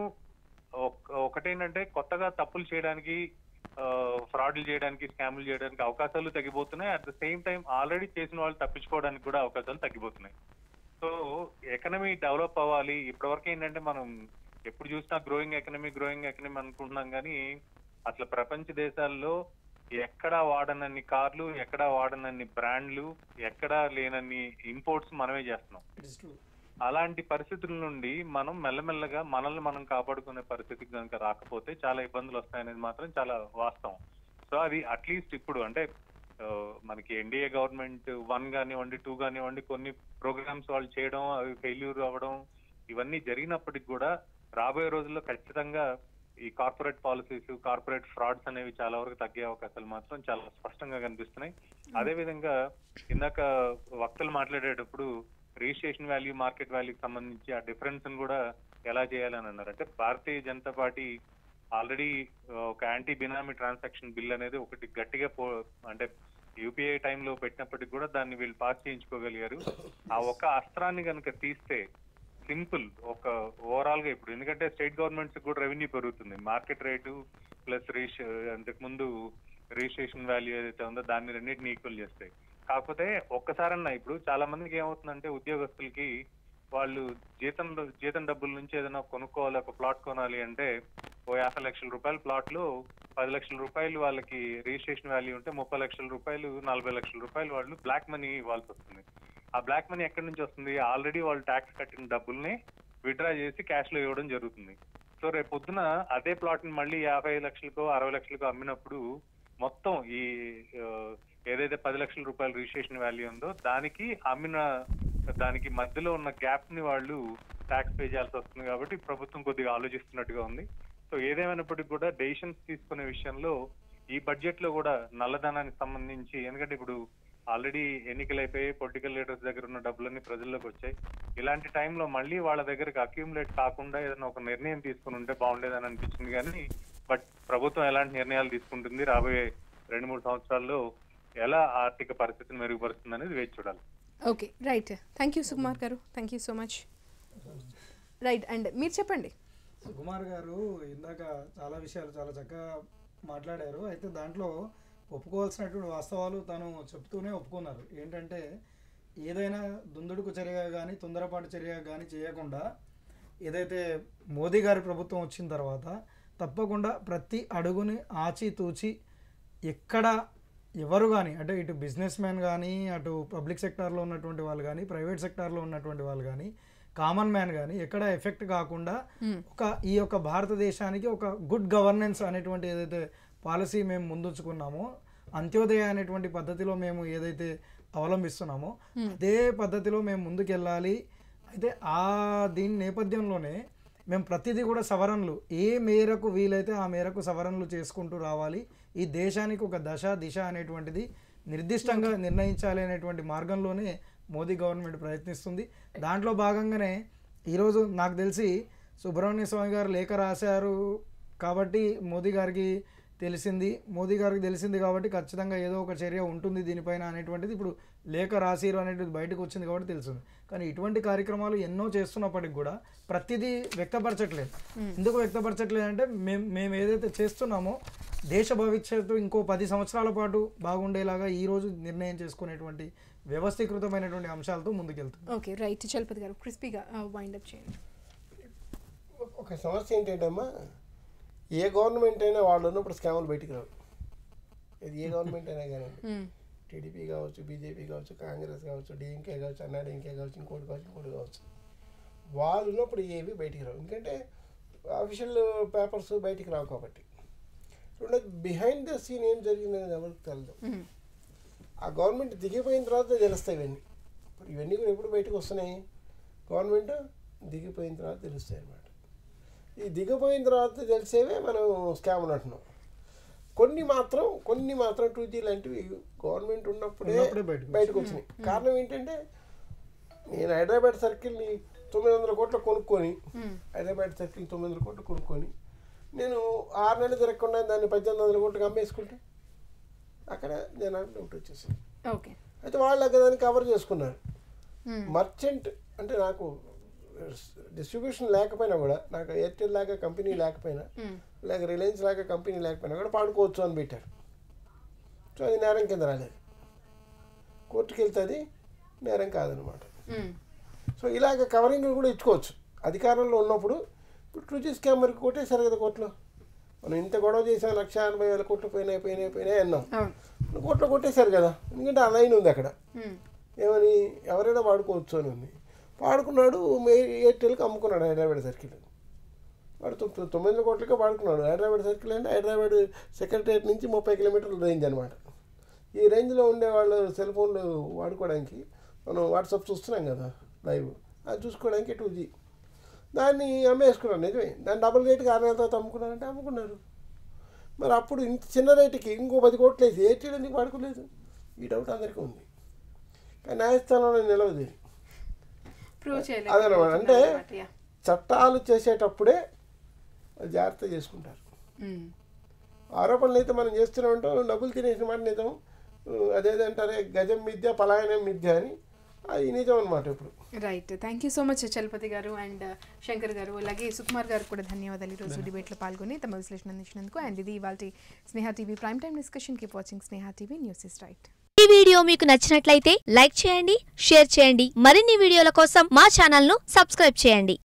[SPEAKER 4] ఒక- ఒకటేంటంటే కొత్తగా తప్పులు చేయడానికి ఫ్రాడ్లు చేయడానికి స్కామ్లు చేయడానికి అవకాశాలు తగ్గిపోతున్నాయి at the same time already చేసిన వాళ్ళు తప్పించుకోవడానికి కూడా అవకాశాలు తగ్గిపోతున్నాయి సో ఎకనమీ డెవలప్ అవ్వాలి ఇప్పటివరకు ఏంటంటే మనం ఎప్పుడు చూసినా గ్రోయింగ్ ఎకనమీ గ్రోయింగ్ ఎకనమీ అనుకుంటున్నాం కానీ అసలు ప్రపంచ దేశాల్లో ఎక్కడా వాడనన్ని కార్లు ఎక్కడా వాడనన్ని బ్రాండ్లు ఎక్కడా లేనన్ని ఇంపోర్ట్స్ మనమే చేస్తున్నాం
[SPEAKER 3] ఇట్ ఇస్ ట్రూ
[SPEAKER 4] అలాంటి పరిస్థితుల నుండి మనం మెల్లమెల్లగా మనల్ని మనం కాపాడుకునే పరిస్థితికి కనుక రాకపోతే చాలా ఇబ్బందులు వస్తాయనేది మాత్రం చాలా వాస్తవం సో అది అట్లీస్ట్ ఇప్పుడు అంటే ఆ, మనకి ఎన్డీఏ గవర్నమెంట్ వన్ కానివ్వండి టూ కానివ్వండి కొన్ని ప్రోగ్రామ్స్ వాళ్ళు చేయడం అవి ఫెయిల్యూర్ అవ్వడం ఇవన్నీ జరిగినప్పటికి కూడా రాబోయే రోజుల్లో ఖచ్చితంగా ఈ కార్పొరేట్ పాలసీస్ కార్పొరేట్ ఫ్రాడ్స్ అనేవి చాలా వరకు తగ్గే అవకాశాలు మాత్రం చాలా స్పష్టంగా కనిపిస్తున్నాయి అదే విధంగా ఇందాక వక్తలు మాట్లాడేటప్పుడు రిజిస్ట్రేషన్ వాల్యూ మార్కెట్ వాల్యూకి సంబంధించి ఆ డిఫరెన్స్ కూడా ఎలా చేయాలని అన్నారు అంటే భారతీయ జనతా పార్టీ ఆల్రెడీ ఒక యాంటీ బినామీ ట్రాన్సాక్షన్ బిల్ అనేది ఒకటి గట్టిగా పో అంటే యూపీఐ టైంలో పెట్టినప్పటికి కూడా దాన్ని వీళ్ళు పాస్ చేయించుకోగలిగారు ఆ ఒక్క అస్త్రాన్ని కనుక తీస్తే సింపుల్ ఒక ఓవరాల్ గా ఇప్పుడు ఎందుకంటే స్టేట్ గవర్నమెంట్స్ కూడా రెవెన్యూ పెరుగుతుంది మార్కెట్ రేటు ప్లస్ అంతకు ముందు రిజిస్ట్రేషన్ వాల్యూ ఏదైతే ఉందో దాన్ని రెండింటిని ఈక్వల్ చేస్తాయి కాకపోతే ఒక్కసారన్నా ఇప్పుడు చాలా మందికి ఏమవుతుందంటే ఉద్యోగస్తులకి వాళ్ళు జీతం జీతం డబ్బుల నుంచి ఏదైనా కొనుక్కోవాలి ఒక ప్లాట్ కొనాలి అంటే ఓ యాభై లక్షల రూపాయల ప్లాట్ లో పది లక్షల రూపాయలు వాళ్ళకి రిజిస్ట్రేషన్ వాల్యూ ఉంటే ముప్పై లక్షల రూపాయలు నలభై లక్షల రూపాయలు వాళ్ళు బ్లాక్ మనీ ఇవ్వాల్సి వస్తుంది ఆ బ్లాక్ మనీ ఎక్కడి నుంచి వస్తుంది ఆల్రెడీ వాళ్ళు ట్యాక్స్ కట్టిన డబ్బుల్ని విత్డ్రా చేసి క్యాష్ లో ఇవ్వడం జరుగుతుంది సో రేపు పొద్దున అదే ప్లాట్ ని మళ్ళీ యాభై లక్షలకో అరవై లక్షలకో అమ్మినప్పుడు మొత్తం ఈ ఆ, ఏదైతే పది లక్షల రూపాయల రిజిస్ట్రేషన్ వాల్యూ ఉందో దానికి అమ్మిన దానికి మధ్యలో ఉన్న గ్యాప్ ని వాళ్ళు ట్యాక్స్ పే చేయాల్సి వస్తుంది కాబట్టి ప్రభుత్వం కొద్దిగా ఆలోచిస్తున్నట్టుగా ఉంది సో ఏదేమైనప్పటికీ కూడా డెసిషన్స్ తీసుకునే విషయంలో ఈ బడ్జెట్ లో కూడా నల్లధనానికి సంబంధించి ఎందుకంటే ఇప్పుడు ఆల్రెడీ ఎన్నికలు అయిపోయి పొలిటికల్ లీడర్స్ దగ్గర ఉన్న డబ్బులన్నీ ప్రజల్లోకి వచ్చాయి ఇలాంటి టైంలో మళ్ళీ వాళ్ళ దగ్గరికి అక్యూములేట్ కాకుండా ఏదైనా ఒక నిర్ణయం తీసుకుని ఉంటే బాగుండేదని అనిపించింది కానీ బట్ ప్రభుత్వం ఎలాంటి నిర్ణయాలు తీసుకుంటుంది రాబోయే రెండు మూడు సంవత్సరాల్లో ఎలా ఆర్థిక పరిస్థితిని మెరుగుపరుస్తుంది అనేది వేచి చూడాలి
[SPEAKER 1] okay right thank you Sukumar garu thank you so much right and మీరు చెప్పండి
[SPEAKER 3] సుకుమార్ గారు ఇందాక చాలా విషయాలు చాలా చక్కగా మాట్లాడారు అయితే దాంట్లో ఒప్పుకోవాల్సినటువంటి వాస్తవాలు తను చెప్తూనే ఒప్పుకున్నారు ఏంటంటే ఏదైనా దుందుడుకు చర్యగా కానీ తొందరపాటు చర్యగా కానీ చేయకుండా ఏదైతే మోదీ గారి ప్రభుత్వం వచ్చిన తర్వాత తప్పకుండా ప్రతి అడుగుని ఆచితూచి ఎక్కడ ఎవరు కానీ అంటే ఇటు బిజినెస్ మ్యాన్ కానీ అటు పబ్లిక్ సెక్టార్లో ఉన్నటువంటి వాళ్ళు కానీ ప్రైవేట్ సెక్టార్లో ఉన్నటువంటి వాళ్ళు కానీ కామన్ మ్యాన్ కానీ ఎక్కడ ఎఫెక్ట్ కాకుండా ఒక ఈ యొక్క భారతదేశానికి ఒక గుడ్ గవర్నెన్స్ అనేటువంటి ఏదైతే పాలసీ మేము ముందుంచుకున్నామో అంత్యోదయ అనేటువంటి పద్ధతిలో మేము ఏదైతే అవలంబిస్తున్నామో అదే పద్ధతిలో మేము ముందుకెళ్ళాలి అయితే ఆ దీని నేపథ్యంలోనే మేము ప్రతిదీ కూడా సవరణలు ఏ మేరకు వీలైతే ఆ మేరకు సవరణలు చేసుకుంటూ రావాలి ఈ దేశానికి ఒక దశ దిశ అనేటువంటిది నిర్దిష్టంగా నిర్ణయించాలి అనేటువంటి మార్గంలోనే మోదీ గవర్నమెంట్ ప్రయత్నిస్తుంది దాంట్లో భాగంగానే ఈరోజు నాకు తెలిసి సుబ్రహ్మణ్య స్వామి గారు లేఖ రాశారు కాబట్టి మోదీ గారికి తెలిసింది మోదీ గారికి తెలిసింది కాబట్టి ఖచ్చితంగా ఏదో ఒక చర్య ఉంటుంది దీనిపైన అనేటువంటిది ఇప్పుడు లేఖ రాసిరు అనేటిది బయటకు వచ్చింది కాబట్టి తెలుస్తుంది కానీ ఇటువంటి కార్యక్రమాలు ఎన్నో చేస్తున్నప్పటికి కూడా ప్రతిదీ వ్యక్తపరచట్లేదు ఎందుకు వ్యక్తపరచట్లేదు అంటే మేము మేము ఏదైతే చేస్తున్నామో దేశ భవిష్యత్తు ఇంకో పది సంవత్సరాల పాటు బాగుండేలాగా ఈ రోజు నిర్ణయం చేసుకునేటువంటి వ్యవస్థీకృతమైనటువంటి అంశాలతో ముందుకెళ్తుంది
[SPEAKER 1] ఓకే రైట్ చలపతి గారు క్రిస్పీగా వైండప్ చేయండి
[SPEAKER 2] ఒక సమస్య ఏంటంటమ్మా ఏ గవర్నమెంట్ అయినా వాళ్ళు ఉన్నప్పుడు స్కాములు బయటికి రావు ఇది ఏ గవర్నమెంట్ అయినా కానీ
[SPEAKER 1] మ్మ్.
[SPEAKER 2] టీడీపీ కావచ్చు బీజేపీ కావచ్చు కాంగ్రెస్ కావచ్చు డిఎంకే కావచ్చు అన్నా డిఎంకే కావచ్చు ఇంకోటి కావచ్చు ఇంకోటి కావచ్చు వాళ్ళు ఉన్నప్పుడు ఏవి బయటికి రావు ఎందుకంటే అఫీషియల్ పేపర్స్ బయటికి రావు కాబట్టి రెండోది బిహైండ్ ద సీన్ ఏం జరిగిందని ఎవరికి తెలియదు
[SPEAKER 1] మ్మ్.
[SPEAKER 2] ఆ గవర్నమెంట్ దిగిపోయిన తర్వాత తెలుస్తాయి ఇవన్నీ ఇప్పుడు ఇవన్నీ కూడా ఎప్పుడు బయటకు వస్తున్నాయి గవర్నమెంట్ దిగిపోయిన తర్వాత తెలుస్తాయి అన్నమాట ఈ దిగిపోయిన తర్వాత తెలిసేవే మనం స్కామ్ అంటున్నాం కొన్ని మాత్రం కొన్ని మాత్రం టూ జీ లాంటివి గవర్నమెంట్ ఉన్నప్పుడే
[SPEAKER 3] ఉన్నప్పుడే బయటకు
[SPEAKER 2] బయటకు వచ్చినాయి కారణం ఏంటంటే నేను హైదరాబాద్ సర్కిల్ని తొమ్మిది వందల కోట్లు కొనుక్కొని
[SPEAKER 1] మ్మ్.
[SPEAKER 2] హైదరాబాద్ సర్కిల్ తొమ్మిది వందల కోట్లు కొనుక్కొని నేను ఆరు నెలలు తిరగకుండా దాన్ని పద్దెనిమిది వందల కోట్లకు అమ్మేసుకుంటే అక్కడ జనాలకు డౌట్ వచ్చేసింది
[SPEAKER 1] ఓకే
[SPEAKER 2] అయితే వాళ్ళు అక్కడ దాన్ని కవర్ చేసుకున్నారు
[SPEAKER 1] మ్మ్.
[SPEAKER 2] మర్చెంట్ అంటే నాకు డిస్ట్రిబ్యూషన్ లేకపోయినా కూడా నాకు ఎయిర్టెల్ లాగా కంపెనీ లేకపోయినా
[SPEAKER 1] మ్మ్.
[SPEAKER 2] లేక రిలయన్స్ లాగా కంపెనీ లేకపోయినా కూడా పాడుకోవచ్చు అని పెట్టారు సో అది నేరం కింద రాలేదు కోర్టుకి వెళ్తే అది నేరం కాదనమాట
[SPEAKER 1] మ్మ్.
[SPEAKER 2] సో ఇలాగ కవరింగ్ కూడా ఇచ్చుకోవచ్చు అధికారంలో ఉన్నప్పుడు ఇప్పుడు టూ జీ స్కామ్ వరకు కొట్టేశారు కదా కోర్టులో మనం ఇంత గొడవ చేసాం లక్ష ఎనభై వేల కోట్లు పోయినాయి పోయినాయి పోయినాయి అన్నాం
[SPEAKER 1] అవును
[SPEAKER 2] కోర్టులో కొట్టేశారు కదా ఎందుకంటే ఆ లైన్ ఉంది అక్కడ
[SPEAKER 1] మ్మ్.
[SPEAKER 2] ఏమని ఎవరైనా వాడుకోవచ్చు అని ఉంది వాడుకున్నాడు మే ఎయిర్టెల్కి అమ్ముకున్నాడు హైదరాబాద్ సర్కిల్ వాడు తొ- తొమ్మిది వందల కోట్లకే వాడుకున్నాడు హైదరాబాద్ సర్కిల్ అంటే హైదరాబాద్ సెక్రటరియట్ నుంచి ముప్పై కిలోమీటర్ల రేంజ్ అనమాట ఈ రేంజ్లో ఉండే వాళ్ళు సెల్ ఫోన్లు వాడుకోవడానికి మనం వాట్సాప్ చూస్తున్నాం కదా లైవ్ అది చూసుకోవడానికి టూ జీ దాన్ని అమ్మేసుకున్నాను నిజమే దాన్ని డబుల్ రేట్కి ఆరు నెలల తర్వాత అమ్ముకున్నారంటే అమ్ముకున్నారు మరి అప్పుడు ఇంత చిన్న రేటుకి ఇంకో పది కోట్లు వేసి ఎయిర్టెల్ ఎందుకు వాడుకోలేదు ఈ డౌట్ అందరికీ ఉంది కానీ న్యాయస్థానంలో నిలవదు ఇది.
[SPEAKER 1] ప్రూవ్ చేయలేదు
[SPEAKER 2] అదనమాట. అంటే
[SPEAKER 1] యా.
[SPEAKER 2] చట్టాలు చేసేటప్పుడే వాళ్ళు జాగ్రత్త చేసుకుంటారు
[SPEAKER 1] మ్మ్.
[SPEAKER 2] ఆరోపణలు అయితే మనం చేస్తూనే ఉంటాం డబ్బులు తినేసిన మాట నిజం అదేదంటారే గజం మిథ్య పలాయనం మిథ్య అని అది నిజం అనమాట ఇప్పుడు
[SPEAKER 1] right thank you so much Chalapathi garu and Shankar గారు అలాగే సుకుమార్ గారు కూడా ధన్యవాదాలు ఈరోజు డిబేట్లో పాల్గొని తమ విశ్లేషణ అందించినందుకు అండ్ ఇది ఇవాళ Sneha TV prime time discussion keep watching Sneha TV news is right
[SPEAKER 5] ఈ వీడియో మీకు నచ్చినట్లయితే లైక్ చేయండి షేర్ చేయండి మరిన్ని వీడియోల కోసం మా ఛానల్ను సబ్స్క్రైబ్ చేయండి